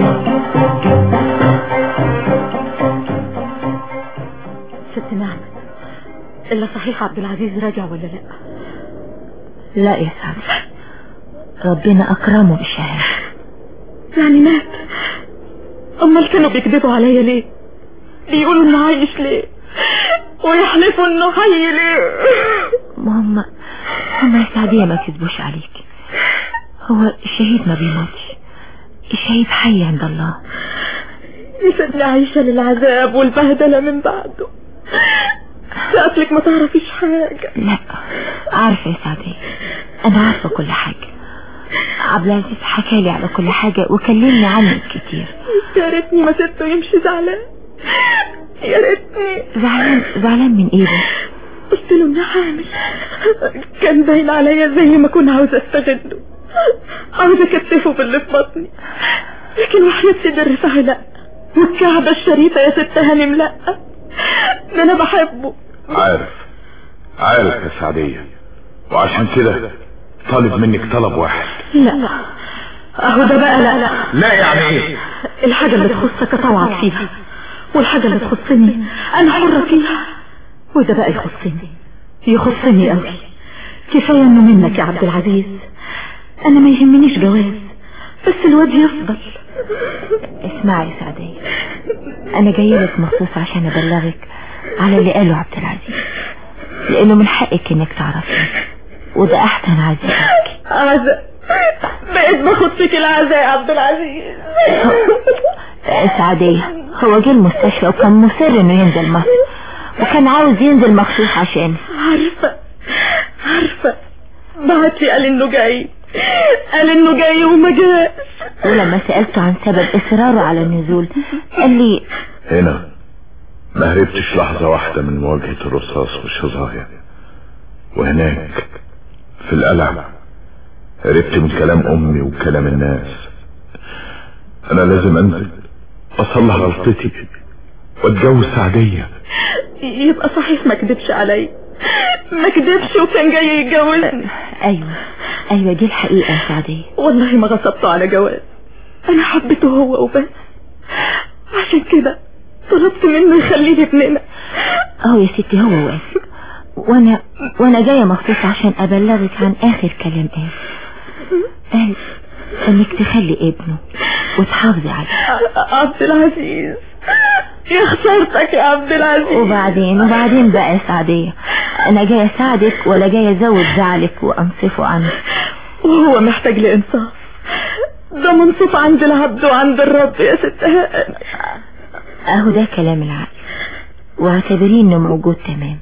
ست نعمة إلا صحيح عبد العزيز راجع ولا لا لا يا سعد ربنا اكرمه بالشهادة يعني مات امال كانوا بيكذبوا عليا ليه بيقولوا انه عايش ليه ويحلفوا انه حي ليه ما هم هم يا سعدية ما كذبوش عليك هو الشهيد ما بيموتش الشهيد حي عند الله يسيبني عايشة للعذاب والبهدلة من بعده شكلك ما تعرفيش حاجة لا عارفة يا سعدية انا عارفة كل حاجة عبد العزيز حكى لي على كل حاجة وكلمني عنك كتير يا ريتني ما سبته يمشي زعلان يا ريتني زعلان زعلان من ايه ده قلت له اني حامل كان باين عليا زي ما كنت عاوزة استغله عاوزة اكتفه باللي في بطني لكن وحياة سيد الرفاعي لا والكعبة الشريفة يا ست هانم لا ده انا بحبه عارف عارف يا سعدية وعشان كده طالب منك طلب واحد لا اهو ده بقى لا لا لا يعني ايه الحاجة اللي تخصك اطوعك فيها والحاجة اللي تخصني انا حرة فيها وده بقى يخصني يخصني قوي كفاية انه منك يا عبد العزيز انا ما يهمنيش جواز بس الواد يفضل اسمعي يا سعدية انا جاية لك مخصوص عشان ابلغك على اللي قاله عبد العزيز لانه من حقك انك تعرفيه وده احسن عزيز عزة بقيت باخد فيك العزاء يا عبد العزيز سعدية هو جه المستشفى وكان مصر انه ينزل مصر وكان عاوز ينزل مخصوص عشان عارفة عارفة بعت لي قال انه جاي قال انه جاي وما جاش ولما سألته عن سبب اصراره على النزول قال لي هنا ما هربتش لحظة واحدة من مواجهة الرصاص والشظايا وهناك في القلعة هربت من كلام امي وكلام الناس انا لازم انزل اصلح غلطتي واتجوز سعدية يبقى صحيح ما كدبش علي ما كدبش وكان جاي يتجوزني ايوه ايوه دي الحقيقة يا سعدية والله ما غصبته على جواز انا حبيته هو وبس عشان كده طلبت منه يخليه ابننا اهو يا ستي هو وافق وانا وانا جاية مخصوص عشان ابلغك عن اخر كلام قال قال انك تخلي ابنه وتحافظي عليه عبد العزيز يا خسارتك يا عبد العزيز وبعدين وبعدين بقى يا سعدية انا جاية اساعدك ولا جاية ازود زعلك وانصفه عنك وهو محتاج لانصاف ده منصف عند العبد وعند الرب يا ست هانم اهو ده كلام العقل واعتبريه انه موجود تمام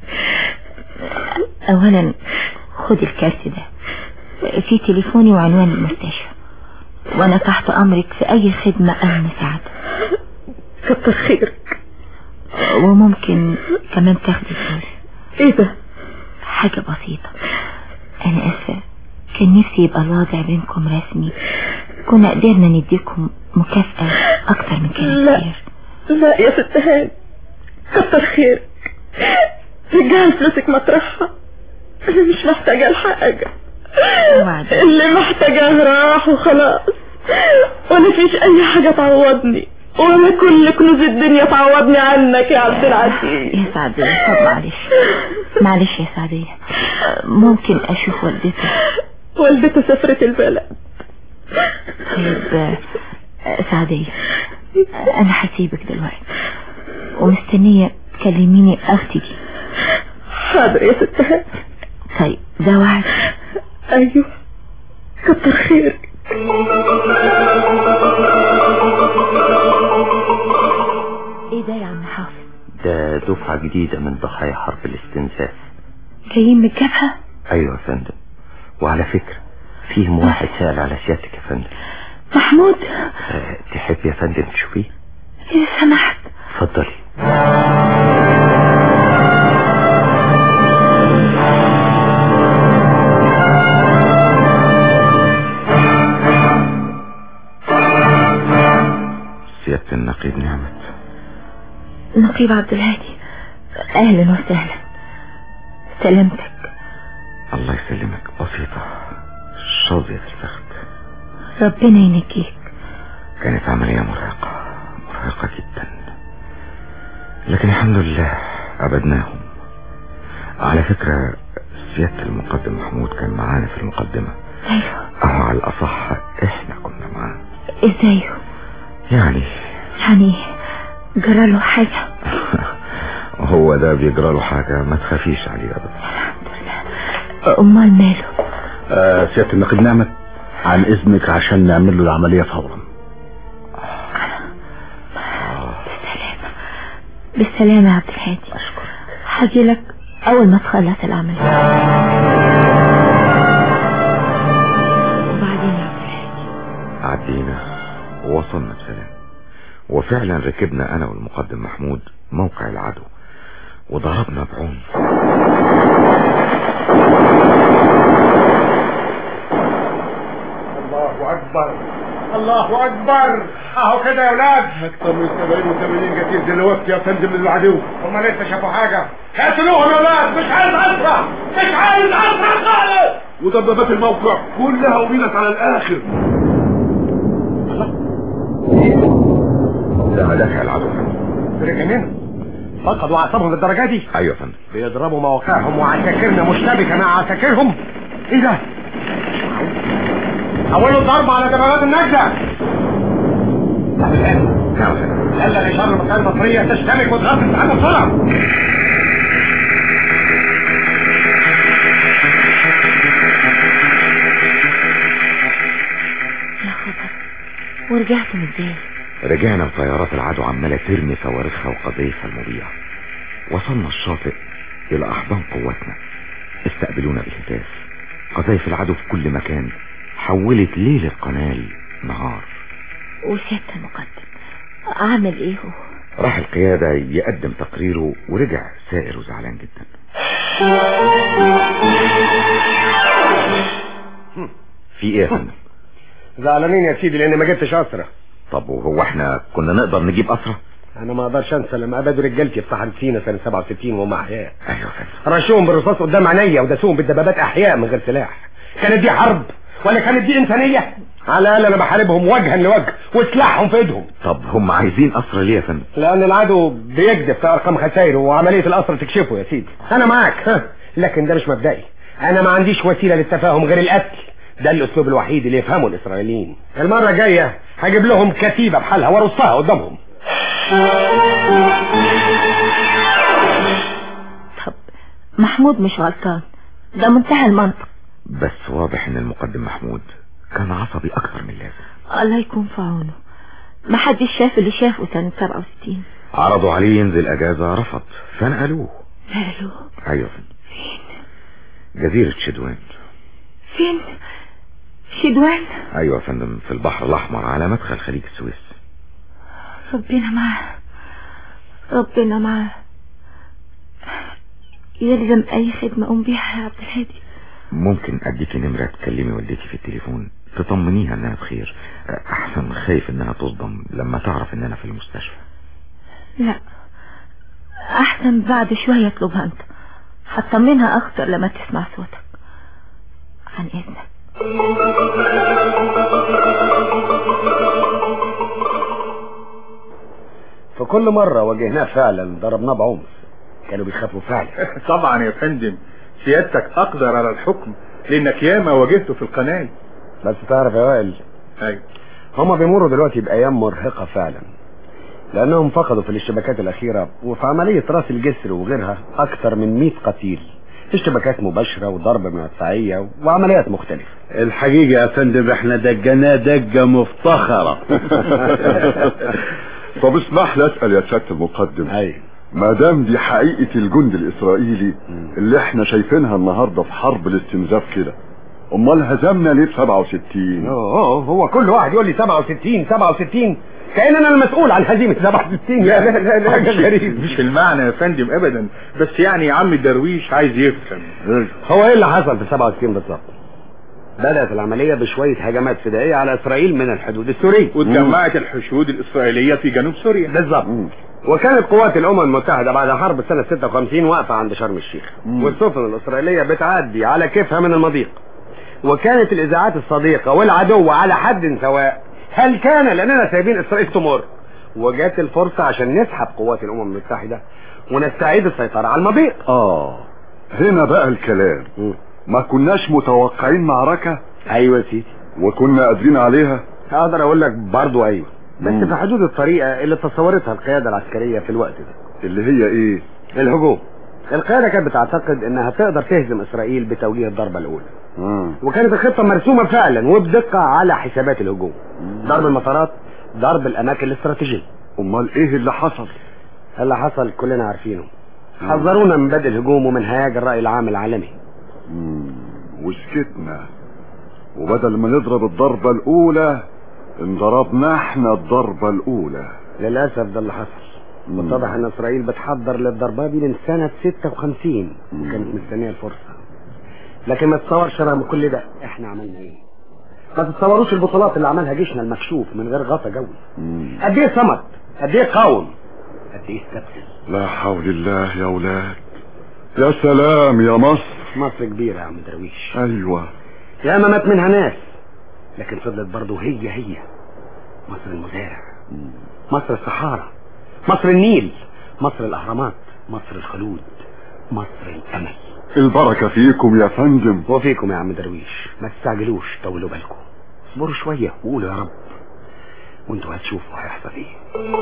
اولا خد الكارت ده في تليفوني وعنوان المستشفى وانا تحت امرك في اي خدمة او مساعدة كتر خيرك وممكن كمان تاخدي فلوس ايه ده حاجة بسيطة انا اسفة كان نفسي يبقى الوضع بينكم رسمي كنا قدرنا نديكم مكافأة اكتر من كده لا. كتير لا يا ست هاني كتر خيرك رجعي فلوسك مطرحها انا مش محتاجة لحاجة وبعدين؟ اللي محتاجاه راح وخلاص ولا فيش اي حاجة تعوضني ولا كل كنوز الدنيا تعوضني عنك يا عبد العزيز يا سعدية طب معلش معلش يا سعدية ممكن اشوف والدتك والدته سافرت البلد طيب آه، سعدية انا هسيبك دلوقتي ومستنية تكلميني اختي دي حاضر يا ست هاني طيب ده وعد ايوه كتر خيرك ايه ده يا عم حافظ ده دفعة جديدة من ضحايا حرب الاستنزاف جايين من الجبهة ايوه يا فندم وعلى فكرة فيهم واحد سأل على سيادتك يا فندم محمود أه تحب يا فندم تشوفيه اذا سمحت اتفضلي سيادة النقيب نعمت نقيب عبد الهادي اهلا وسهلا سلامتك الله يسلمك بسيطة شظية الفخذ ربنا ينجيك كانت عملية مرهقة مرهقة جدا لكن الحمد لله أبدناهم على فكرة سيادة المقدم محمود كان معانا في المقدمة ايوه أو على الأصح إحنا كنا معاه ازاي يعني يعني جرى له حاجة هو ده بيجرى له حاجة ما تخافيش عليه أبدا امال ماله آه سيادة النقيب نعمت عن اذنك عشان نعمل له العملية فورا بالسلامة يا عبد الهادي اشكرك هاجي لك اول ما تخلص العملية وبعدين يا عبد الهادي عدينا ووصلنا بسلام وفعلا ركبنا أنا والمقدم محمود موقع العدو وضربنا بعنف الله اكبر الله اكبر اهو كده يا اولاد اكتر من 70 و80 قتيل دلوقتي يا فندم من العدو هم لسه شافوا حاجه قتلوهم يا اولاد مش عايز اسرع مش عايز اسرع خالص ودبابات الموقع كلها وميلت على الاخر ده مدافع العدو يا فندم رجع منهم فقدوا اعصابهم للدرجه دي أيوة يا فندم بيضربوا مواقعهم وعساكرنا مشتبكه مع عساكرهم ايه ده اولوا الضرب على دبابات النجده نعم يا فندم يلا لشر مكان مصرية تشتبك وتغطي عنه بسرعة يا خبر ورجعتم ازاي رجعنا وطيارات العدو عمالة ترمي صواريخها وقذيفها المبيعة وصلنا الشاطئ إلى أحضان قواتنا استقبلونا بهتاف قذايف العدو في كل مكان حولت ليل القنال نهار وسيادة المقدم عامل ايه هو راح القيادة يقدم تقريره ورجع سائر وزعلان جدا في ايه يا فندم زعلانين يا سيدي لاني ما جبتش اسرة طب وهو احنا كنا نقدر نجيب اسرة انا ما اقدرش انسى لما ابادوا رجالتي في صحن سينا سنة 67 وهم احياء ايوه يا فندم رشوهم بالرصاص قدام عينيا ودسوهم بالدبابات احياء من غير سلاح كانت دي حرب ولا كانت دي انسانية على الاقل انا بحاربهم وجها لوجه وسلاحهم في ايدهم طب هم عايزين اسرة ليه يا فندم لان العدو بيكذب في ارقام خسائره وعملية الاسر تكشفه يا سيدي انا معاك ها لكن ده مش مبدئي انا ما عنديش وسيلة للتفاهم غير القتل ده الاسلوب الوحيد اللي يفهمه الاسرائيليين المرة الجاية هجيب لهم كتيبة بحالها وارصها قدامهم طب محمود مش غلطان ده منتهى المنطق بس واضح ان المقدم محمود كان عصبي اكتر من اللازم الله يكون في عونه محدش شاف اللي شافه سنة 67 عرضوا عليه ينزل اجازة رفض فنقلوه قالوا ايوه يا فندم جزيرة شدوان فين شدوان ايوه يا فندم في البحر الاحمر على مدخل خليج السويس ربنا معاه ربنا معاه يلزم اي خدمة اقوم بيها يا عبد الهادي ممكن اديكي نمرة تكلمي والدتي في التليفون تطمنيها انها بخير احسن خايف انها تصدم لما تعرف ان انا في المستشفى لا احسن بعد شوية اطلبها انت هطمنها اكتر لما تسمع صوتك عن اذنك في كل مرة واجهناه فعلا ضربناه بعنف كانوا بيخافوا فعلا طبعا يا فندم سيادتك اقدر على الحكم لانك ياما واجهته في القناة بس تعرف يا وائل ايوه هما بيمروا دلوقتي بأيام مرهقة فعلا لأنهم فقدوا في الاشتباكات الأخيرة وفي عملية راس الجسر وغيرها أكثر من 100 قتيل اشتباكات مباشرة وضرب مدفعية وعمليات مختلفة الحقيقة يا فندم احنا دقناه دقة مفتخرة طب اسمح لي اسال يا سياده المقدم ايوه ما دام دي حقيقه الجند الاسرائيلي اللي احنا شايفينها النهارده في حرب الاستنزاف كده امال هزمنا ليه ب 67 اوه هو كل واحد يقول لي 67 67 كأن انا المسؤول عن هزيمة 67 يا لا لا لا حاجة غريب غريب مش المعنى يا فندم ابدا بس يعني يا عم الدرويش عايز يفهم هو ايه اللي حصل في 67 بالظبط بدأت العملية بشوية هجمات فدائية على إسرائيل من الحدود السورية واتجمعت الحشود الإسرائيلية في جنوب سوريا بالظبط وكانت قوات الأمم المتحدة بعد حرب سنة 56 واقفة عند شرم الشيخ والسفن الإسرائيلية بتعدي على كيفها من المضيق وكانت الإذاعات الصديقة والعدو على حد سواء هل كان لأننا سايبين إسرائيل تمر وجات الفرصة عشان نسحب قوات الأمم المتحدة ونستعيد السيطرة على المضيق اه هنا بقى الكلام ما كناش متوقعين معركة ايوه يا سيدي وكنا قادرين عليها اقدر اقول لك برضو ايوه بس في حدود الطريقة اللي تصورتها القيادة العسكرية في الوقت ده اللي هي ايه الهجوم القيادة كانت بتعتقد انها تقدر تهزم اسرائيل بتوجيه الضربة الاولى مم. وكانت الخطة مرسومة فعلا وبدقة على حسابات الهجوم ضرب المطارات ضرب الاماكن الاستراتيجية امال ايه اللي حصل اللي حصل كلنا عارفينه حذرونا من بدء الهجوم ومن هياج الرأي العام العالمي مم. وسكتنا وبدل ما نضرب الضربة الاولى انضربنا احنا الضربة الاولى للأسف ده اللي حصل واتضح ان اسرائيل بتحضر للضربة دي من سنة 56 وكانت مستنية الفرصة لكن ما تتصورش رغم كل ده احنا عملنا ايه ما تتصوروش البطولات اللي عملها جيشنا المكشوف من غير غطا جوي قد ايه صمد قد ايه قاوم قد ايه استبسل لا حول الله يا اولاد يا سلام يا مصر مصر كبيرة يا عم درويش ايوه يا ما مات منها ناس لكن فضلت برضه هي هي مصر المزارع مصر الصحارى مصر النيل مصر الاهرامات مصر الخلود مصر الامل البركة فيكم يا فندم وفيكم يا عم درويش ما تستعجلوش طولوا بالكم اصبروا شوية وقولوا يا رب وانتوا هتشوفوا هيحصل ايه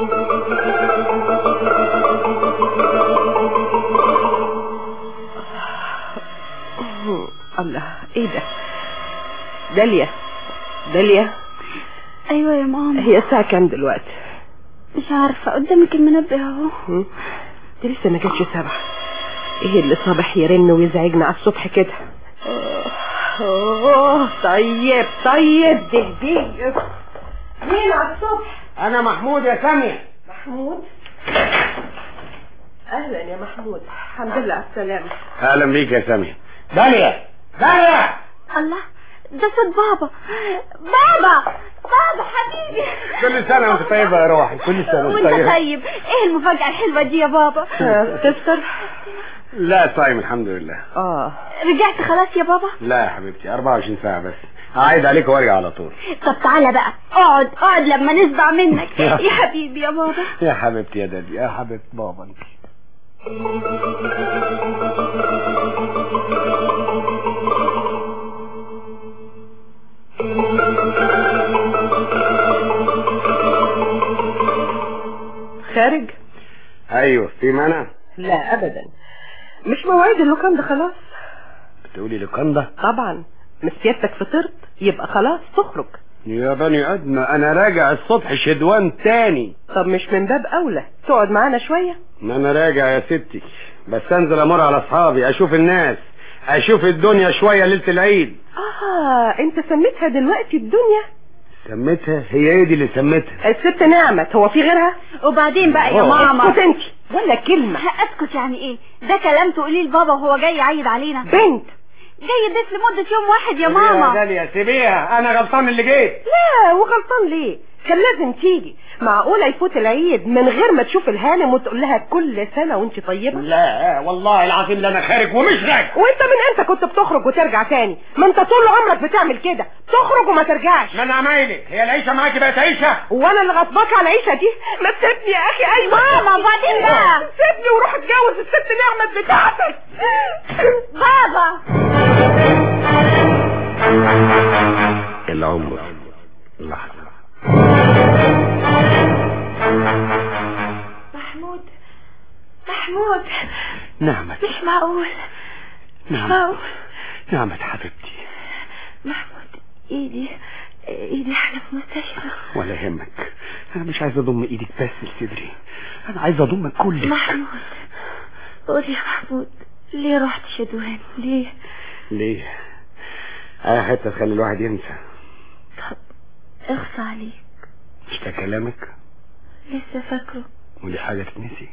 الله ايه ده داليا داليا ايوه يا ماما هي الساعة كام دلوقتي مش عارفة قدامك المنبه اهو هم؟ دي لسه ما جاتش سبعة ايه اللي صبح يرن ويزعجنا على الصبح كده اوه طيب طيب ده ده مين على الصبح انا محمود يا سامية محمود اهلا يا محمود الحمد لله على السلامة اهلا بيك يا سامية داليا داليا الله ده صوت بابا بابا بابا حبيبي كل سنة وانت طيبة يا روحي كل سنة وانت وانت طيبة طيب ايه المفاجأة الحلوة دي يا بابا تفطر لا صايم الحمد لله اه رجعت خلاص يا بابا لا يا حبيبتي 24 ساعة بس هعيد عليك وارجع على طول طب تعالى بقى اقعد اقعد لما نسمع منك يا حبيبي يا بابا يا حبيبتي يا دادي يا حبيبة بابا انت خارج ايوه في مانع لا ابدا مش مواعيد اللوكان ده خلاص بتقولي لوكاندا طبعا مش سيادتك فطرت يبقى خلاص تخرج يا بني ادم انا راجع الصبح شدوان تاني طب مش من باب اولى تقعد معانا شوية ما انا راجع يا ستي بس انزل امر على اصحابي اشوف الناس اشوف الدنيا شويه ليله العيد اه انت سميتها دلوقتي الدنيا سميتها هي ايه دي اللي سميتها الست نعمت هو في غيرها وبعدين بقى يا أوه. ماما اسكت انت ولا كلمة اسكت يعني ايه ده كلام تقوليه لبابا وهو جاي يعيد علينا بنت جاي يدس لمدة يوم واحد يا يا ماما داليا سيبيها انا غلطان اللي جيت لا وغلطان ليه كان لازم تيجي معقولة يفوت العيد من غير ما تشوف الهانم وتقول لها كل سنة وانت طيبة لا والله العظيم لا انا خارج ومش راجع وانت من امتى كنت بتخرج وترجع تاني ما انت طول عمرك بتعمل كده تخرج وما ترجعش ما انا عمايلك هي العيشه معاكي بقت عيشه وانا اللي غصباك على العيشه دي ما تسيبني يا اخي ايوه ماما، وبعدين بقى؟ سيبني وروح اتجوز الست نعمت بتاعتك بابا العمر لحظه محمود محمود نعمة مش معقول مش نعمة معقول نعمة حبيبتي محمود ايدي ايدي احنا في مستشفى ولا يهمك انا مش عايز اضم ايدك بس لصدري انا عايز اضم كلك محمود قول يا محمود ليه رحت شدوان ليه ليه اه حتى تخلي الواحد ينسى طب اخفى عليك مش ده كلامك لسه فاكره ودي حاجة تتنسي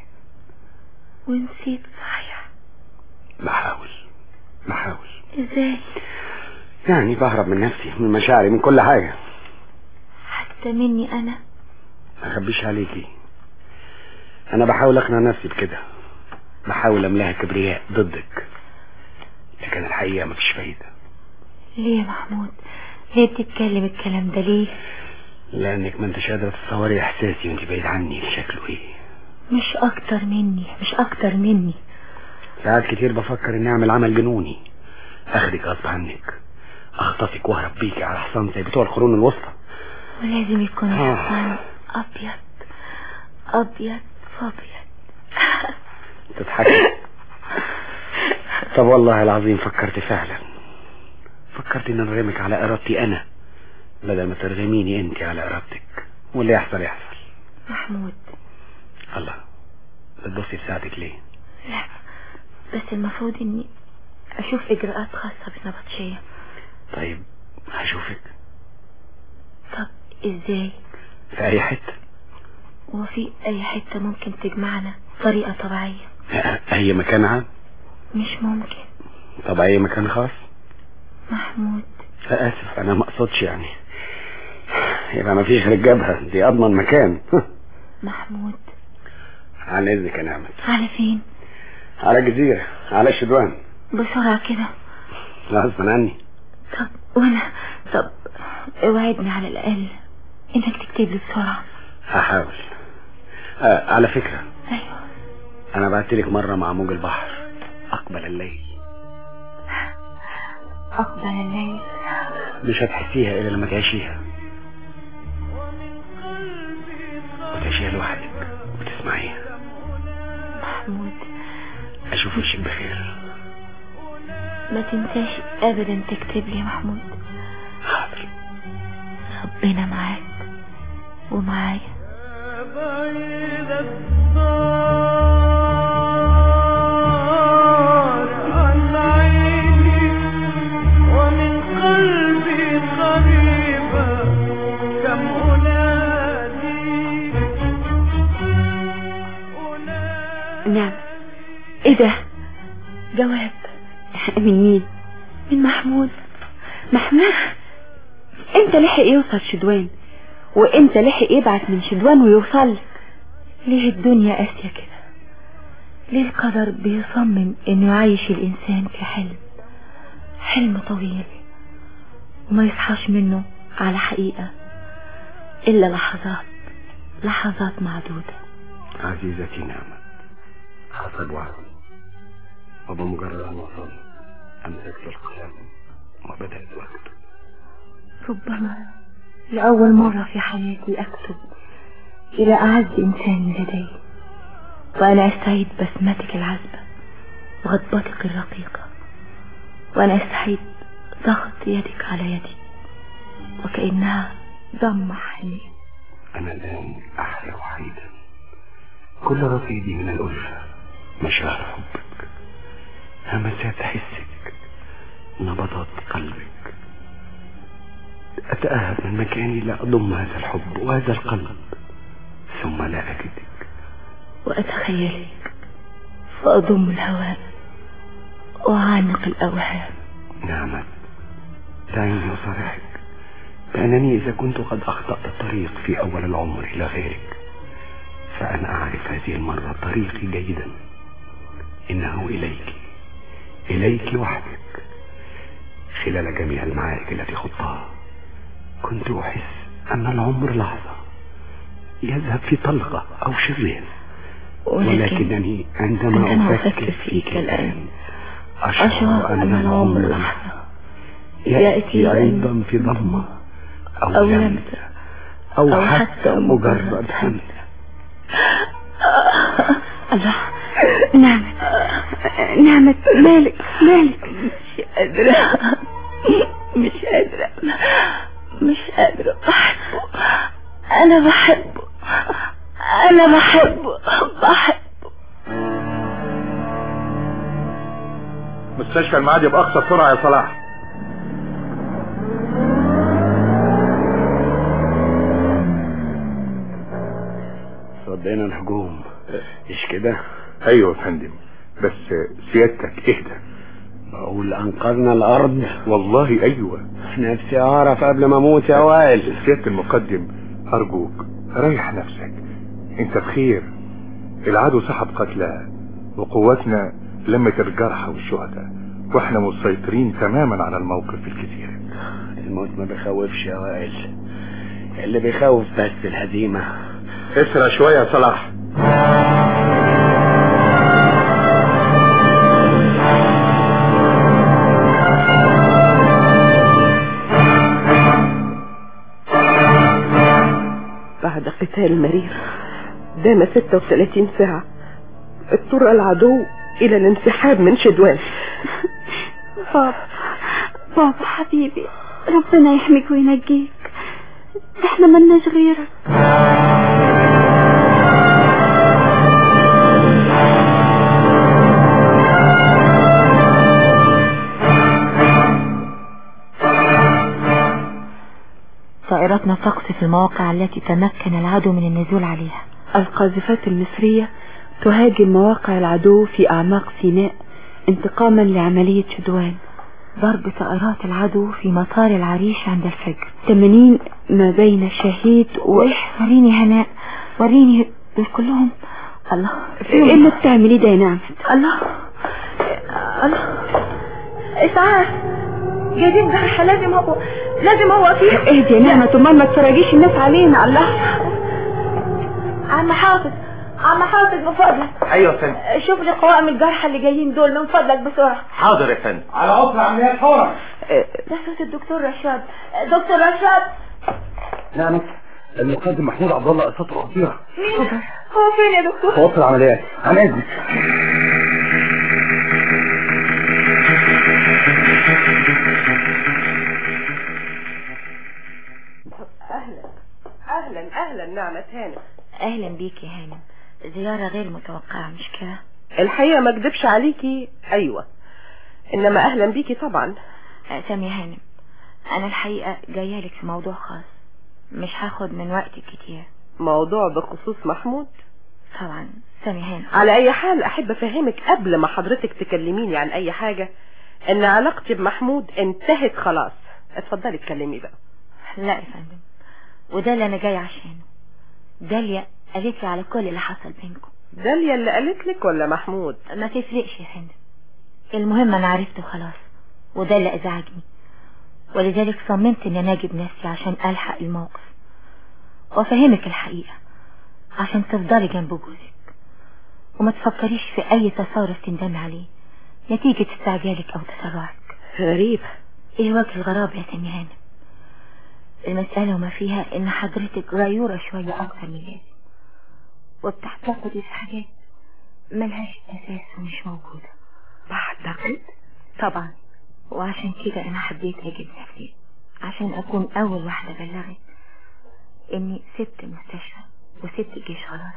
ونسيت صحيح بحاول بحاول ازاي يعني بهرب من نفسي من مشاعري من كل حاجة حتى مني انا ما اخبيش عليكي انا بحاول اقنع نفسي بكده بحاول املاها كبرياء ضدك لكن الحقيقة مفيش فايدة ليه يا محمود ليه بتتكلم الكلام ده ليه لانك ما انتش قادرة تتصوري احساسي وانت بعيد عني شكله ايه مش اكتر مني مش اكتر مني ساعات كتير بفكر اني اعمل عمل جنوني اخدك غصب عنك اخطفك واهرب بيكي على حصان زي بتوع القرون الوسطى ولازم يكون آه. الحصان ابيض ابيض فابيض تضحكي طب والله العظيم فكرت فعلا فكرت ان ارغمك على ارادتي انا بدل ما ترغميني انت على ارادتك واللي يحصل يحصل محمود الله بتبصي لساعتك ليه لا بس المفروض اني اشوف اجراءات خاصة بالنبطشية طيب هشوفك طب ازاي في اي حتة وفي اي حتة ممكن تجمعنا طريقة طبيعية اي مكان عام مش ممكن طب اي مكان خاص محمود لا اسف انا ما اقصدش يعني يبقى ما فيش غير الجبهة دي اضمن مكان محمود عن اذنك يا نعمت على فين على جزيرة على الشدوان بسرعة كده غصبا عني طب وانا طب اوعدني على الاقل انك تكتب لي بسرعة هحاول آه على فكرة ايوه انا بعتلك مرة مع موج البحر اقبل الليل اقبل الليل مش هتحسيها الا لما تعيشيها وتعيشيها لوحدك وتسمعيها محمود اشوف وشك بخير ما تنساش ابدا تكتب لي يا محمود حاضر ربنا معاك ومعايا ومن قلبي قريبة كم أنادي نعم ايه ده جواب من مين من محمود محمود امتى لحق يوصل شدوان وامتى لحق يبعت من شدوان ويوصل لك؟ ليه الدنيا قاسية كده ليه القدر بيصمم انه يعيش الانسان في حلم حلم طويل وما يصحاش منه على حقيقة الا لحظات لحظات معدودة عزيزتي نعمة حسب وعدي وبمجرد ان وصلت امسكت القلم وبدأت اكتب ربما لأول مرة في حياتي أكتب إلى أعز إنسان لدي وأنا أستعيد بسمتك العذبة وغضبتك الرقيقة وأنا أستعيد ضغط يدك على يدي وكأنها ضم حنين انا الان احيا وحيدا كل رصيدي من الالفة مشاعر حبك همسات حسك نبضات قلبك أتأهب من مكاني لأضم هذا الحب وهذا القلب ثم لا أجدك وأتخيلك فأضم الهواء وأعانق الأوهام نعمت دعيني أصارحك بأنني إذا كنت قد أخطأت الطريق في أول العمر إلى غيرك فأنا أعرف هذه المرة طريقي جيدا إنه إليك إليك وحدك خلال جميع المعارك التي خضتها كنت أحس أن العمر لحظة يذهب في طلقة أو شرير ولكنني عندما, عندما أفكر فيك الآن أشعر أن العمر لحظة يأتي أيضا في ضمة أو, أو لمسة لمسة أو, أو حتى حتى مجرد همسة الله نعمت نعمت مالك مالك مش قادرة مش قادرة مش قادرة بحبه أنا بحبه أنا بحبه بحبه مستشفى المعادي بأقصى سرعة يا صلاح صدقنا الهجوم مش كده ايوه يا فندم بس سيادتك اهدى بقول أنقذنا الأرض والله ايوه نفسي أعرف قبل ما أموت يا وائل سيادة المقدم ارجوك ريح نفسك انت بخير العدو سحب قتلى وقواتنا لمت الجرحى والشهداء واحنا مسيطرين تماما على الموقف الكثير الموت ما بيخوفش يا وائل اللي بيخوف بس الهزيمة اسرع شوية يا صلاح بعد قتال مرير دام 36 ساعة اضطر العدو إلى الانسحاب من شدوان بابا بابا حبيبي ربنا يحميك وينجيك احنا ملناش غيرك طائراتنا تقصف المواقع التي تمكن العدو من النزول عليها القاذفات المصرية تهاجم مواقع العدو في أعماق سيناء انتقاما لعملية شدوان ضرب طائرات العدو في مطار العريش عند الفجر 80 ما بين شهيد و... وريني هناء وريني دول كلهم الله ايه اللي بتعمليه ده يا نعمة الله الله اسعاف جايبين جرح لازم هو لازم هو فيه اهدي يا نعمة امال ما تفرجيش الناس علينا الله عم حافظ عم حافظ من فضلك ايوه يا فندم شوف لي قوائم الجرحى اللي جايين دول من فضلك بسرعة حاضر يا فندم على عطر عمليات فورا ده صوت الدكتور رشاد دكتور رشاد نعم المقدم محمود عبد الله اصابته خطيره مين هو فين يا دكتور في وسط العمليات عن اذنك أهلا أهلا أهلا نعمة هانم اهلا بيك يا هانم زيارة غير متوقعة مش كده الحقيقة ما اكدبش عليكي أيوة إنما أهلا بيكي طبعا آه، سامية هانم انا الحقيقة جاية لك في موضوع خاص مش هاخد من وقتك كتير موضوع بخصوص محمود طبعا سامية هانم على أي حال أحب أفهمك قبل ما حضرتك تكلميني عن أي حاجة إن علاقتي بمحمود انتهت خلاص اتفضلي اتكلمي بقى لا يا فندم وده اللي انا جاي عشانه داليا قالت لي على كل اللي حصل بينكم داليا اللي قالت لك ولا محمود ما تفرقش يا فندم المهم انا عرفته خلاص وده اللي ازعجني ولذلك صممت ان انا اجيب نفسي عشان الحق الموقف وافهمك الحقيقة عشان تفضلي جنب جوزك وما تفكريش في اي تصرف تندمي عليه نتيجة استعجالك او تسرعك غريبة ايه وجه الغرابة يا سامي هانم المسألة وما فيها ان حضرتك غيورة شوية اكتر من اللازم وبتعتقدي في حاجات ملهاش اساس ومش موجودة بعتقد طبعا وعشان كده انا حبيت اجيب نفسي عشان اكون اول واحدة بلغت اني سبت المستشفى وسبت الجيش خلاص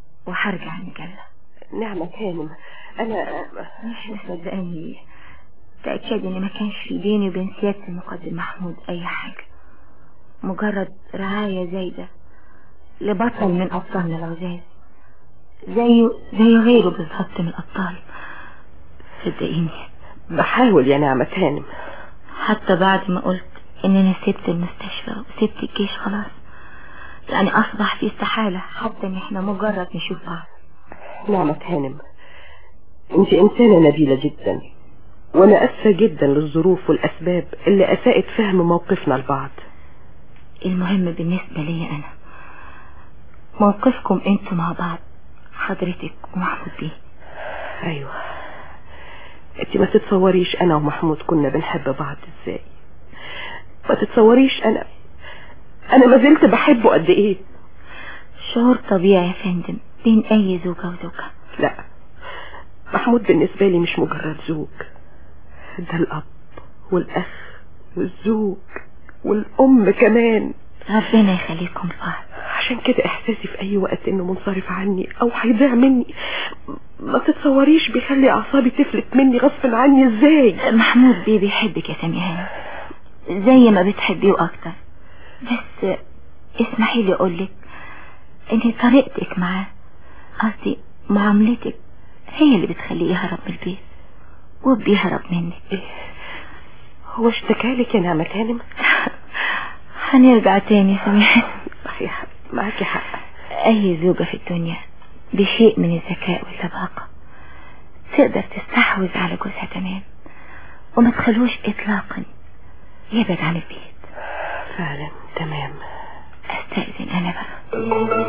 وهرجع المجلة نعمة هانم أنا مش مصدقاني تأكد ان ما كانش في بيني وبين سيادة المقدم محمود اي حاجة مجرد رعاية زايدة لبطل من ابطالنا العزاز زيه زي غيره بالظبط من الابطال صدقيني بحاول يا نعمة هانم حتى بعد ما قلت ان انا سبت المستشفى وسبت الجيش خلاص يعني اصبح في استحالة حتى ان احنا مجرد نشوف بعض نعمة هانم انت انسانة نبيلة جدا وانا اسفة جدا للظروف والاسباب اللي اساءت فهم موقفنا لبعض المهم بالنسبة لي انا موقفكم انتوا مع بعض حضرتك ومحمود بيه ايوه انت ما تتصوريش انا ومحمود كنا بنحب بعض ازاي ما تتصوريش انا انا ما زلت بحبه قد ايه شعور طبيعي يا فندم بين اي زوجة وزوجة لا محمود بالنسبة لي مش مجرد زوج ده الاب والاخ والزوج والام كمان ربنا يخليكم لبعض عشان كده احساسي في اي وقت انه منصرف عني او هيضيع مني ما تتصوريش بيخلي اعصابي تفلت مني غصب عني ازاي محمود بيه بيحبك يا سميهان زي ما بتحبيه اكتر بس اسمحي لي اقولك ان طريقتك معاه قصدي معاملتك هي اللي بتخليه يهرب من البيت وبيهرب منك هو اشتكالك يا نعمة هانم هنرجع تاني يا سميحة صحيح معاكي حق اي زوجة في الدنيا بشيء من الذكاء واللباقة تقدر تستحوذ على جوزها تمام وما تخلوش اطلاقا يبعد عن البيت فعلا تمام استأذن انا بقى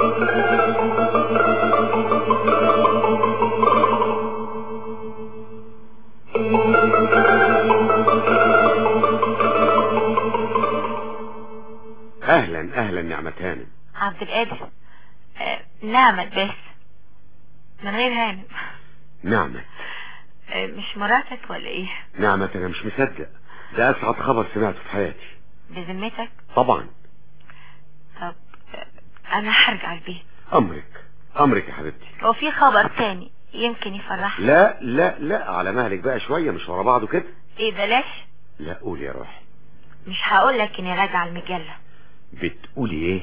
اهلا اهلا نعمة هانم عبد القادر آه، نعمة بس من غير هانم نعمة آه، مش مراتك ولا ايه نعمة انا مش مصدق ده اسعد خبر سمعته في حياتي بذمتك طبعا طب آه، انا هرجع البيت امرك امرك يا حبيبتي وفي خبر تاني يمكن يفرحك لا لا لا على مهلك بقى شوية مش ورا بعضه كده ايه بلاش لا قولي يا روحي مش هقول لك اني راجعه المجله بتقولي ايه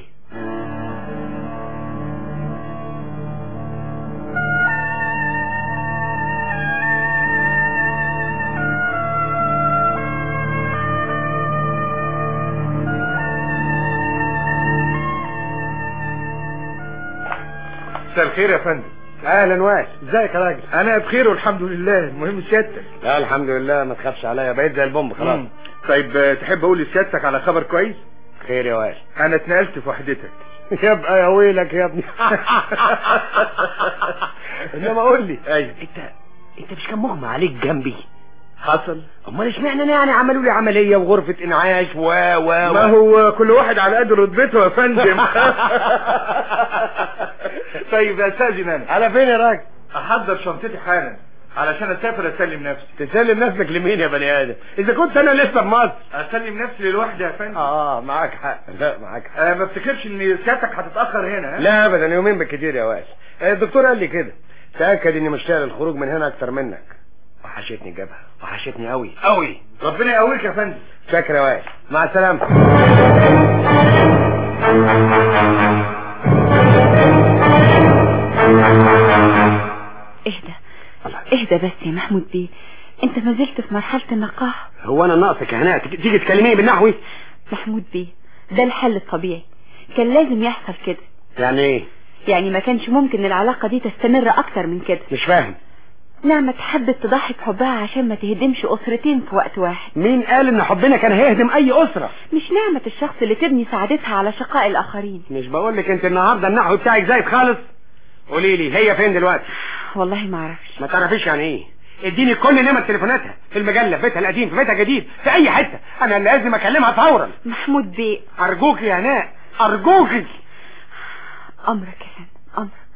مساء الخير يا فندم اهلا وائل ازيك يا راجل انا بخير والحمد لله المهم سيادتك لا الحمد لله ما تخافش عليا بقيت زي البومب خلاص مم. طيب آه، تحب اقول لسيادتك على خبر كويس خير يا وائل انا اتنقلت في وحدتك يبقى يا ويلك يا ابني انما قول لي ايوه انت انت مش كان مغمى عليك جنبي حصل امال اشمعنى انا يعني عملوا لي عمليه وغرفه انعاش و و ما هو كل واحد على قد رتبته يا فندم طيب استاذن انا على فين يا راجل احضر شنطتي حالا علشان اسافر اسلم نفسي تسلم نفسك لمين يا بني ادم اذا كنت انا لسه في مصر اسلم نفسي للوحده يا فندم اه معاك حق لا معاك حق آه ما افتكرش ان سيادتك هتتاخر هنا ها؟ لا ابدا يومين بالكتير يا وائل الدكتور قال لي كده تاكد اني مشتاق للخروج من هنا اكتر منك وحشتني الجبهه وحشتني قوي قوي ربنا يقويك يا فندم شكرا يا وائل مع السلامه اهدى اهدى بس يا محمود بيه انت ما زلت في مرحلة النقاهة هو انا ناقصك يا هناء تيجي تيجي تكلميني بالنحوي محمود بيه ده الحل الطبيعي كان لازم يحصل كده يعني ايه يعني ما كانش ممكن العلاقة دي تستمر اكتر من كده مش فاهم نعمة حبت تضحي بحبها عشان ما تهدمش اسرتين في وقت واحد مين قال ان حبنا كان هيهدم اي اسره مش نعمة الشخص اللي تبني سعادتها على شقاء الاخرين مش بقول لك انت النهارده النحو بتاعك زايد خالص قولي لي هي فين دلوقتي والله ما اعرفش ما تعرفيش يعني ايه اديني كل نمر تليفوناتها في المجله في بيتها القديم في بيتها الجديد في اي حته انا لازم اكلمها فورا محمود بيه ارجوك يا هناء ارجوكي امرك يا فندم امرك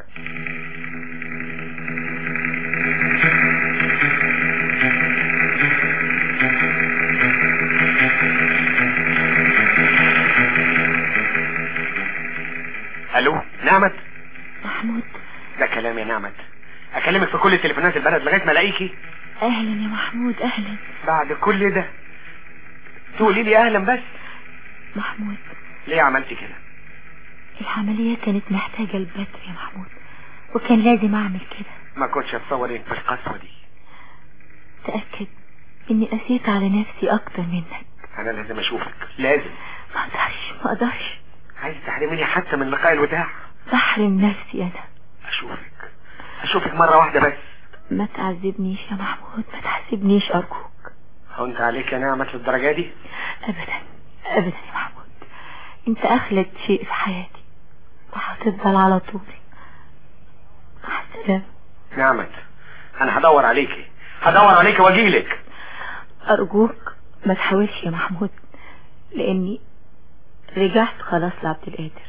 الو نعمت محمود ده كلام يا نعمت اكلمك في كل تليفونات البلد لغايه ما الاقيكي اهلا يا محمود اهلا بعد كل ده تقولي لي اهلا بس محمود ليه عملت كده العملية كانت محتاجة البتر يا محمود وكان لازم اعمل كده ما كنتش اتصور انك بالقسوه دي تأكد اني قسيت على نفسي اكتر منك انا لازم اشوفك لازم ما اقدرش ما اقدرش عايز تحرميني حتى من لقاء الوداع بحرم نفسي انا اشوفك اشوفك مره واحده بس ما تعذبنيش يا محمود ما تعذبنيش ارجوك هو انت عليك يا نعمة للدرجة دي ابدا ابدا يا محمود انت اخلد شيء في حياتي وهتفضل على طول مع السلامة نعمة انا هدور عليكي هدور عليكي واجيلك ارجوك ما تحاولش يا محمود لاني رجعت خلاص لعبد القادر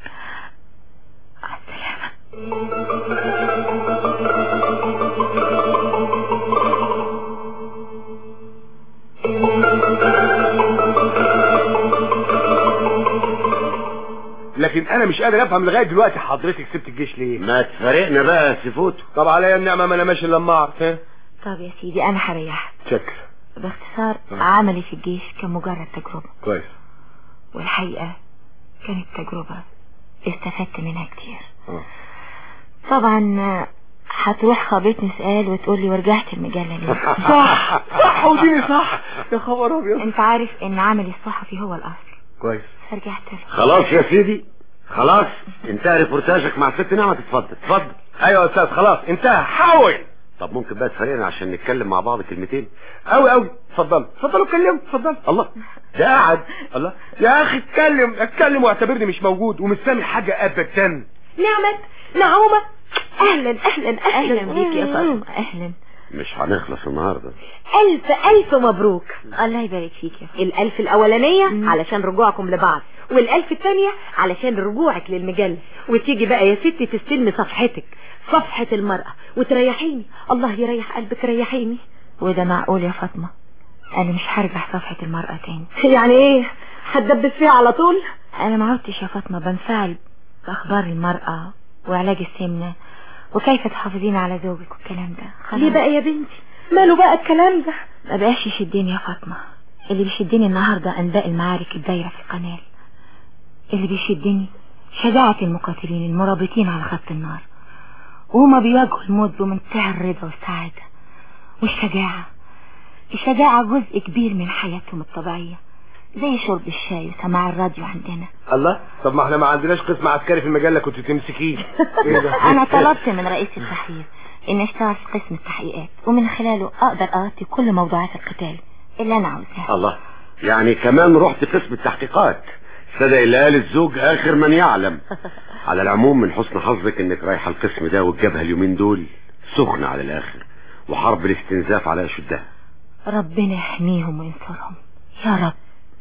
مع السلامة لكن انا مش قادر افهم لغايه دلوقتي حضرتك سبت الجيش ليه ما تفارقنا بقى يا سيفوتو طب عليا النعمه ما انا ماشي لما اعرف ها طب يا سيدي انا هريحك شكر باختصار عملي في الجيش كان مجرد تجربة كويس والحقيقة كانت تجربة استفدت منها كتير آه. طبعا آه، هتروح خابطني سؤال وتقول لي ورجعت المجلة ليه صح صح وديني صح يا خبر ابيض انت عارف ان عملي الصحفي هو الاصل كويس فرجعت له خلاص يا سيدي خلاص انتهى ريبورتاجك مع ست نعمة اتفضل اتفضل ايوه يا استاذ خلاص انتهى حاول طب ممكن بقى تفارقنا عشان نتكلم مع بعض كلمتين قوي قوي اتفضل اتفضلوا اتكلموا اتفضل الله ده قاعد الله يا اخي اتكلم اتكلم واعتبرني مش موجود ومش سامع حاجه ابدا نعمت نعومة اهلا اهلا اهلا بيك يا فاطمة اهلا مش هنخلص النهارده ألف ألف مبروك الله يبارك فيك يا فاطمة الألف الأولانية علشان رجوعكم لبعض والألف الثانية علشان رجوعك للمجلة وتيجي بقى يا ستي تستلمي صفحتك صفحة المرأة وتريحيني الله يريح قلبك ريحيني وده معقول يا فاطمة انا مش هرجع صفحة المرأة تاني يعني ايه هتدبس فيها على طول انا ما عدتش يا فاطمة بنفعل باخبار المرأة وعلاج السمنة وكيف تحافظين على زوجك والكلام ده خلاص. ليه بقى يا بنتي ماله بقى الكلام ده ما بقاش يشدني يا فاطمة اللي بيشدني النهاردة انباء المعارك الدايرة في القناة اللي بيشدني شجاعة المقاتلين المرابطين على خط النار وهما بيواجهوا الموت بمنتهى الرضا والسعادة والشجاعة الشجاعة جزء كبير من حياتهم الطبيعية زي شرب الشاي وسماع الراديو عندنا الله طب ما احنا ما عندناش قسم عسكري في المجله كنت تمسكيه ايه ده انا طلبت من رئيس التحرير ان اشتغل في قسم التحقيقات ومن خلاله اقدر اغطي كل موضوعات القتال اللي انا عاوزاها الله يعني كمان رحت قسم التحقيقات صدق اللي قال الزوج اخر من يعلم على العموم من حسن حظك انك رايحه القسم ده والجبهه اليومين دول سخنه على الاخر وحرب الاستنزاف على اشدها ربنا يحميهم وينصرهم يا رب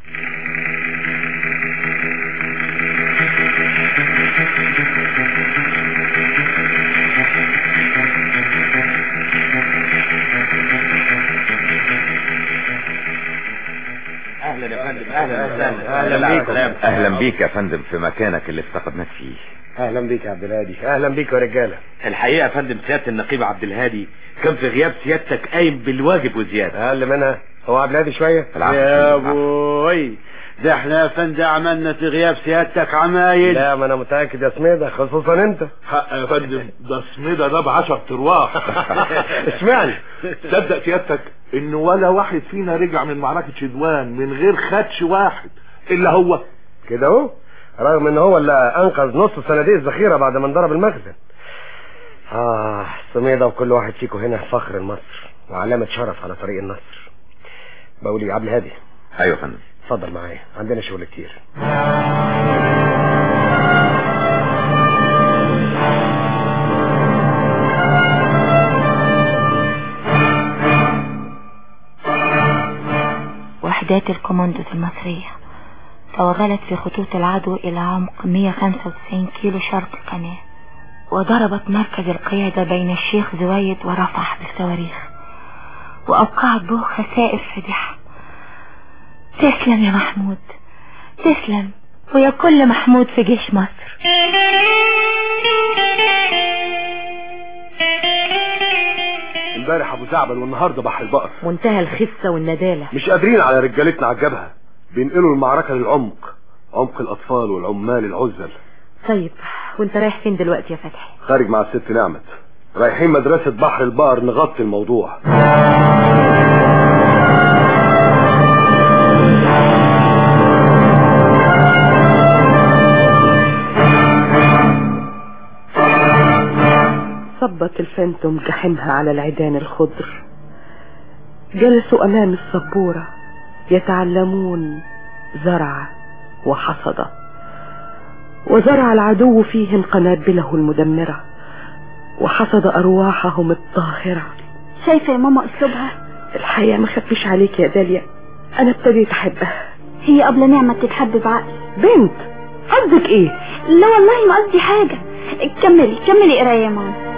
اهلا يا فندم اهلا وسهلا أهلا بيكم. اهلا بيك يا فندم في مكانك اللي افتقدناك فيه اهلا بيك يا عبد الهادي اهلا بيك يا رجاله الحقيقة يا فندم سيادة النقيب عبد الهادي كان في غياب سيادتك قايم بالواجب وزيادة اقل منها هو عبد الهادي شويه يا ابوي ده احنا يا فندم عملنا في غياب سيادتك عمايل لا ما انا متاكد يا سميده خصوصا انت حق يا فندم ده سميدة ده بعشر ارواح اشمعنى تصدق سيادتك ان ولا واحد فينا رجع من معركة شدوان من غير خدش واحد الا هو كده اهو رغم ان هو اللي انقذ نص صناديق الذخيره بعد ما انضرب المخزن اه سميده وكل واحد فيكم هنا فخر لمصر وعلامه شرف على طريق النصر بقول يا عبد الهادي ايوه يا فندم اتفضل معايا عندنا شغل كتير وحدات الكوماندوز المصرية توغلت في خطوط العدو إلى عمق 195 كيلو شرق القناة وضربت مركز القيادة بين الشيخ زويد ورفح بالصواريخ وأوقعت به خسائر فادحة تسلم يا محمود تسلم ويا كل محمود في جيش مصر امبارح ابو زعبل والنهارده بحر البقر منتهى الخسة والندالة مش قادرين على رجالتنا على الجبهه بينقلوا المعركه للعمق عمق الاطفال والعمال العزل طيب وانت رايح فين دلوقتي يا فتحي خارج مع الست نعمت رايحين مدرسه بحر البقر نغطي الموضوع صبت الفانتوم جحيمها على العيدان الخضر جلسوا أمام السبورة يتعلمون زرع وحصد وزرع العدو فيهم قنابله المدمرة وحصد أرواحهم الطاهرة شايفة يا ماما أسلوبها الحقيقة ما خبيش عليك يا داليا أنا ابتديت أحبها هي قبل نعمة تتحب بعقل بنت قصدك إيه؟ لا والله ما قصدي حاجة كملي كملي قراية يا ماما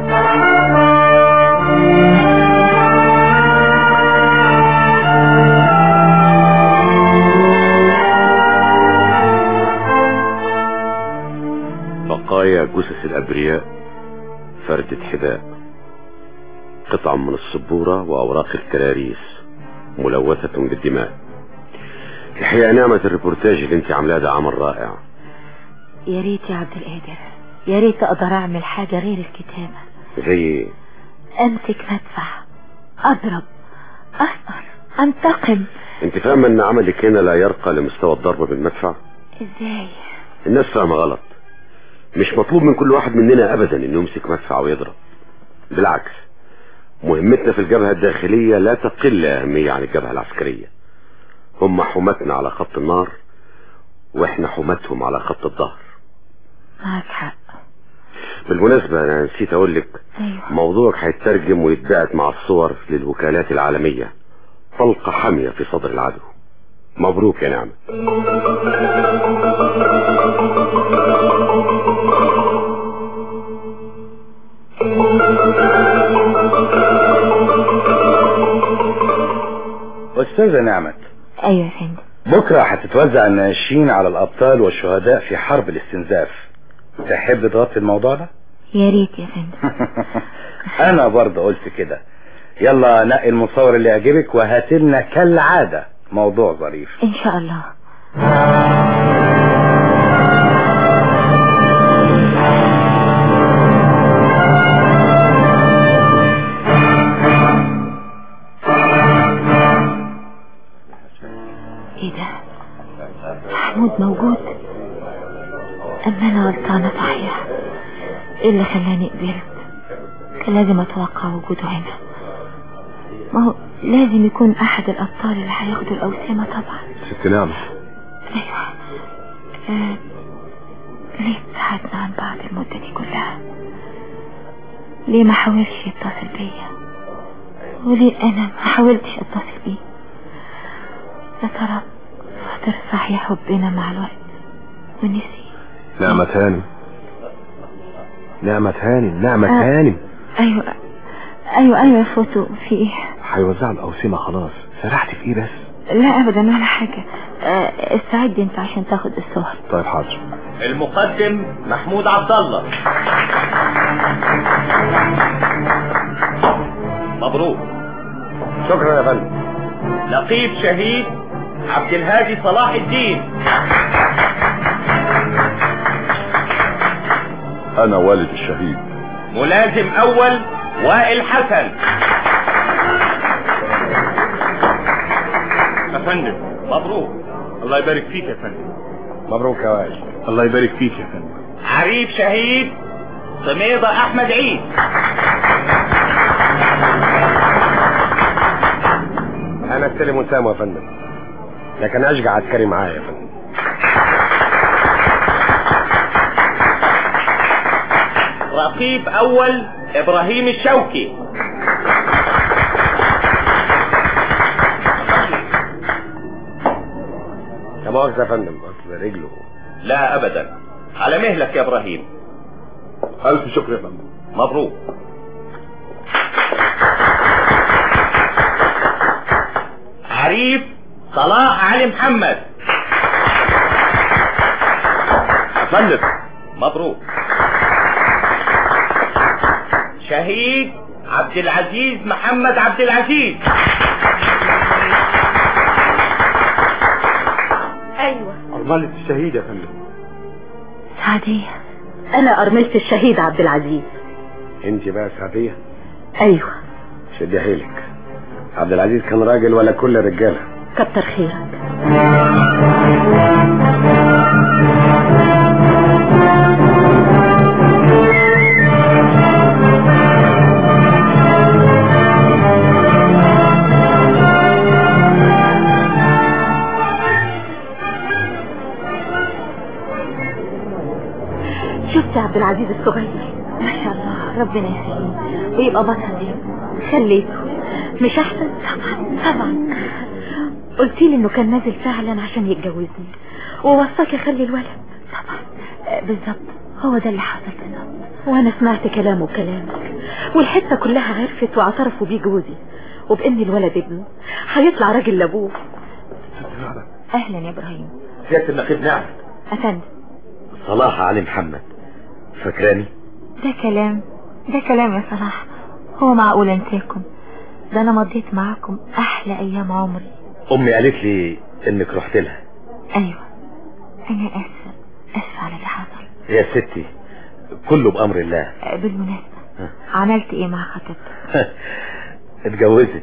بقايا جثث الأبرياء فردة حذاء قطع من السبورة وأوراق الكراريس ملوثة بالدماء الحقيقة نعمة الريبورتاج اللي انت عاملاه ده عمل رائع يا ريت يا عبد القادر يا ريت اقدر اعمل حاجة غير الكتابة زي ايه؟ امسك مدفع اضرب اسقر انتقم انت فاهمة ان عملك هنا لا يرقى لمستوى الضرب بالمدفع ازاي الناس فاهمة غلط مش مطلوب من كل واحد مننا ابدا انه يمسك مدفع ويضرب بالعكس مهمتنا في الجبهة الداخلية لا تقل اهمية عن الجبهة العسكرية هم حماتنا على خط النار واحنا حماتهم على خط الظهر معك حق بالمناسبة انا نسيت اقول لك ايوه موضوعك هيترجم ويتبعت مع الصور للوكالات العالمية طلقة حامية في صدر العدو مبروك يا نعمة أستاذة نعمت ايوه يا فندم بكرة هتتوزع الناشين على الأبطال والشهداء في حرب الاستنزاف تحب تغطي الموضوع ده؟ يا ريت يا فندم أنا برضه قلت كده يلا نقي المصور اللي يعجبك وهاتلنا كالعادة موضوع ظريف ان شاء الله ايه ده محمود موجود اما انا غلطانة صحيح ايه اللي خلاني قبلت كان لازم اتوقع وجوده هنا ما هو لازم يكون احد الابطال اللي هياخدوا الاوسمة طبعا ست نعمة ايوه آه. ليه ابتعدنا عن بعض المدة دي كلها ليه ما حاولش يتصل بيا وليه انا ما حاولتش اتصل بيه يا ترى فاضل صحيح حبنا مع الوقت ونسي نعمة هانم نعمة هانم نعمة آه. هانم ايوه ايوه ايوه يا فوتو في ايه هيوزعوا الأوسمة خلاص سرحت في ايه بس لا ابدا ولا حاجة آه، استعد انت عشان تاخد الصور طيب حاضر المقدم محمود عبد الله مبروك شكرا يا فندم نقيب شهيد عبد الهادي صلاح الدين انا والد الشهيد ملازم اول وائل حسن يا فندم مبروك الله يبارك فيك يا فندم مبروك يا وائل الله يبارك فيك يا فندم عريف شهيد صميدة احمد عيد انا استلم وسام يا فندم لكن اشجع عسكري معايا يا فندم رقيب اول ابراهيم الشوكي يا مؤاخذة يا فندم اصل رجله لا ابدا على مهلك يا ابراهيم الف شكر يا فندم مبروك عريف صلاح علي محمد يا فندم مبروك شهيد عبد العزيز محمد عبد العزيز ايوه أرملة الشهيد يا فندم سعدية انا ارملة الشهيد عبد العزيز انت بقى سعدية ايوه شدي حيلك عبد العزيز كان راجل ولا كل الرجاله كتر خيرك شفت يا عبد العزيز الصغير ما شاء الله ربنا يخليه ويبقى بطل دي خليته مش احسن طبعا طبعا قلت لي انه كان نازل فعلا عشان يتجوزني ووصاك اخلي الولد طبعا آه، بالظبط هو ده اللي حصل بالظبط وانا سمعت كلامه وكلامك والحته كلها عرفت واعترفوا بيه جوزي وبان الولد ابنه هيطلع راجل لابوه اهلا يا ابراهيم سيادة النقيب نعمة افندم صلاح علي محمد فاكراني ده كلام ده كلام يا صلاح هو معقول انساكم ده انا مضيت معاكم احلى ايام عمري امي قالت لي انك رحت لها ايوه انا اسفه اسفه على اللي حصل يا ستي كله بامر الله آه، بالمناسبه عملت ايه مع خطيبتك اتجوزت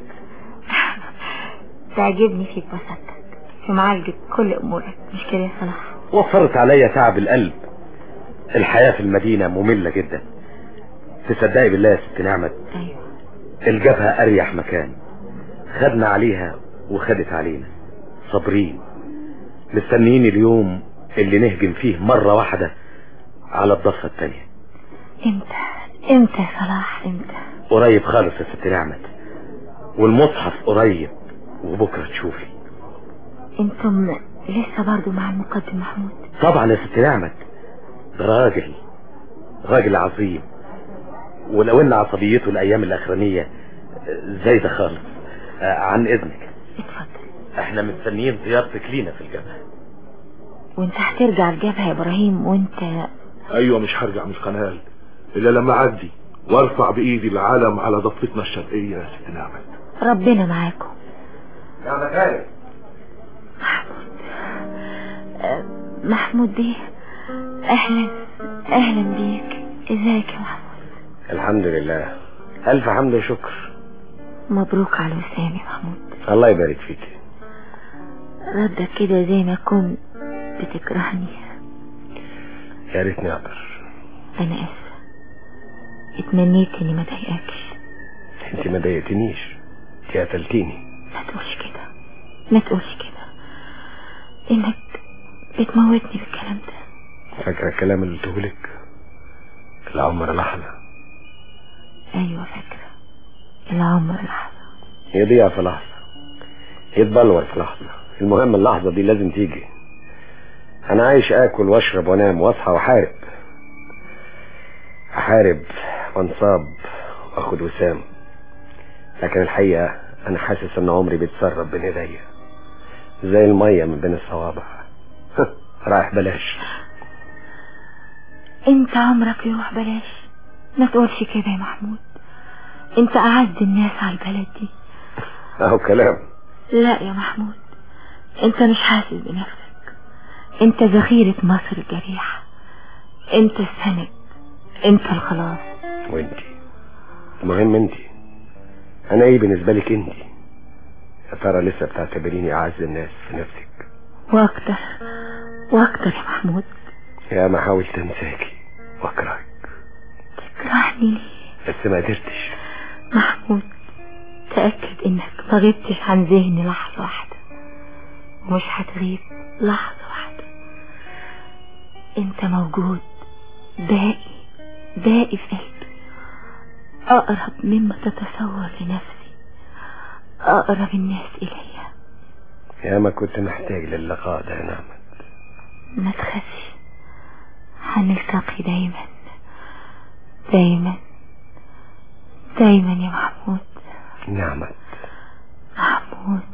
تعجبني فيك بساطتك في معالجة كل امورك مش كده يا صلاح وفرت عليا تعب القلب الحياة في المدينة مملة جدا تصدقي بالله يا ست نعمت ايوه الجبهة اريح مكان خدنا عليها وخدت علينا صابرين مستنيين اليوم اللي نهجم فيه مرة واحدة على الضفة التانية امتى امتى يا صلاح امتى قريب خالص يا ست نعمت والمصحف قريب وبكرة تشوفي انتم لسه برضو مع المقدم محمود طبعا يا ست نعمت ده راجل راجل عظيم ولو ان عصبيته الايام الاخرانية زايدة خالص آه، عن اذنك اتفضل احنا مستنيين زيارتك لينا في الجبهة وانت هترجع الجبهة يا ابراهيم وانت ايوه مش هرجع من القناه الا لما اعدي وارفع بايدي العلم على ضفتنا الشرقيه يا ست نعمه ربنا معاكم يا مكارم آه، محمود بيه اهلا اهلا بيك ازيك يا محمود الحمد لله الف حمد وشكر مبروك على وسام يا محمود الله يبارك فيك ردك كده زي ما كنت بتكرهني يا ريتني اقدر انا اسفه اتمنيت اني ما ضايقكش انت ما ضايقتنيش انت قتلتيني ما تقولش كده ما تقولش كده انك بتموتني بالكلام ده فاكره الكلام اللي قلتهولك العمر لحظه ايوه فاكره العمر لحظه يضيع في لحظه يتبلور في لحظه المهم اللحظه دي لازم تيجي انا عايش اكل واشرب وانام واصحى واحارب احارب وانصاب واخد وسام لكن الحقيقه انا حاسس ان عمري بيتسرب بين ايديا زي الميه من بين الصوابع رايح بلاش انت عمرك يروح بلاش ما تقولش كده يا محمود انت اعز الناس على البلد دي اهو كلام لا يا محمود انت مش حاسس بنفسك انت ذخيرة مصر الجريحة انت السند انت الخلاص وانتي المهم انتي انا ايه بالنسبه لك انتي يا ترى لسه بتعتبريني اعز الناس في نفسك واكتر واكتر يا محمود يا ما حاولت انساكي واكرهك تكرهني ليه بس ما قدرتش محمود تأكد انك ما غبتش عن ذهني لحظة واحدة ومش هتغيب لحظة واحدة انت موجود باقي باقي في قلبي اقرب مما تتصور لنفسي اقرب الناس الي يا ما كنت محتاج للقاء ده يا نعمة ما تخافش هنلتقي دايما دايما دايما يا محمود نعمة محمود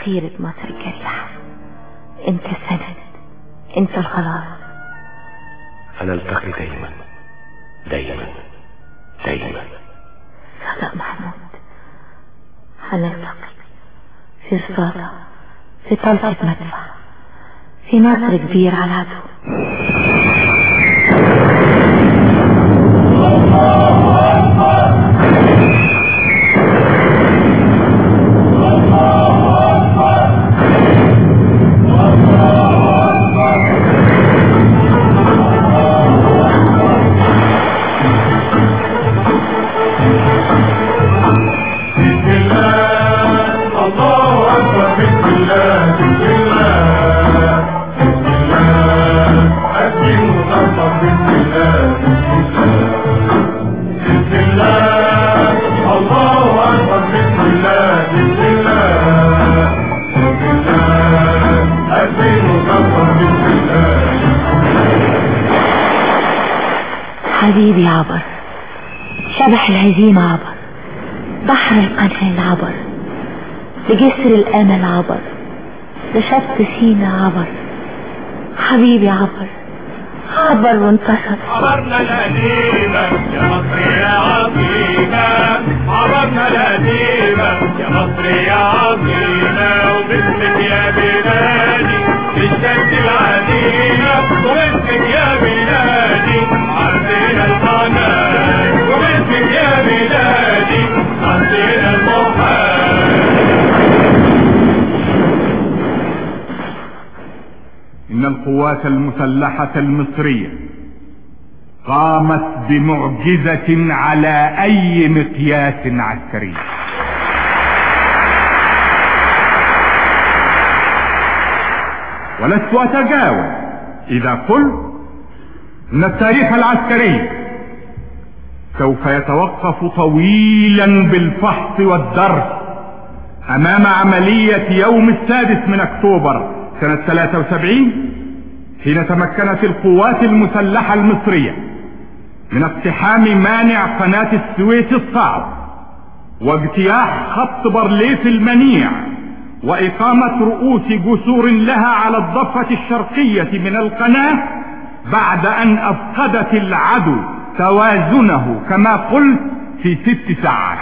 خيرة مصر الجريحة انت السند انت الخلاص هنلتقي دايما دايما دايما صدق محمود هنلتقي في الصالة في طلقة مدفع في نصر كبير على العدو الله أكبر بسم الله بسم الله بسم الله أسلم وطبق بسم الله بسم الله بسم الله الله أكبر بسم الله بسم الله بسم الله أسلم وطبق بسم الله حبيبي عبر شبح الهزيمة عبر بحر القنال عبر لجسر الأمل عبر لشط سينا عبر حبيبي عبر عبر وانتصر عبرنا القديمة يا مصر يا عظيمة عبرنا القديمة يا مصر يا عظيمة وباسمك يا بلادي بالشمس العديمة وباسمك يا بلادي عدينا القناة وباسمك يا بلادي عدينا المحال إن القوات المسلحة المصرية قامت بمعجزة على أي مقياس عسكري ولست أتجاوز إذا قلت إن التاريخ العسكري سوف يتوقف طويلا بالفحص والدرس أمام عملية يوم السادس من أكتوبر سنة 73 حين تمكنت القوات المسلحة المصرية من اقتحام مانع قناة السويس الصعب واجتياح خط برليف المنيع وإقامة رؤوس جسور لها على الضفة الشرقية من القناة بعد أن أفقدت العدو توازنه كما قلت في ست ساعات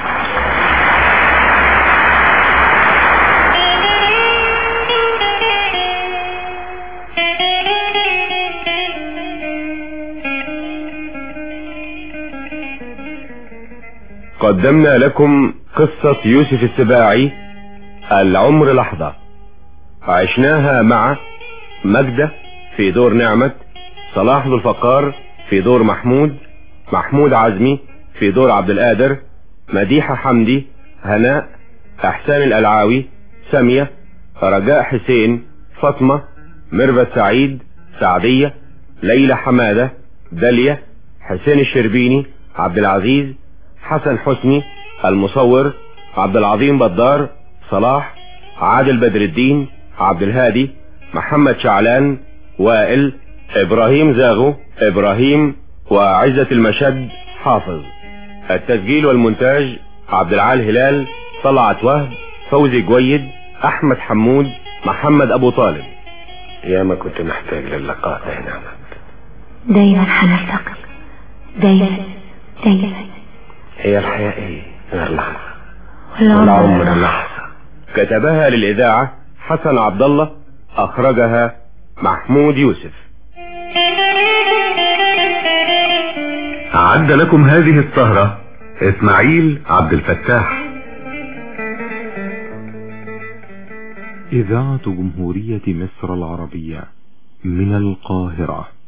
قدمنا لكم قصة يوسف السباعي العمر لحظة عشناها مع مجدة في دور نعمة صلاح ذو الفقار في دور محمود محمود عزمي في دور عبد القادر مديحة حمدي هناء احسان الالعاوي سامية رجاء حسين فاطمة ميرفت سعيد سعدية ليلى حمادة داليا حسين الشربيني عبد العزيز حسن حسني المصور عبد العظيم بدار صلاح عادل بدر الدين عبد الهادي محمد شعلان وائل ابراهيم زاغو ابراهيم وعزة المشد حافظ التسجيل والمونتاج عبد العال هلال طلعت وهب فوزي جويد احمد حمود محمد ابو طالب يا ما كنت محتاج للقاء ده نعمة دايما هنلتقي دايما دايما هي الحياة ايه غير لحظة والعمر والعمر لحظة كتبها للإذاعة حسن عبد الله أخرجها محمود يوسف أعد لكم هذه السهرة إسماعيل عبد الفتاح إذاعة جمهورية مصر العربية من القاهرة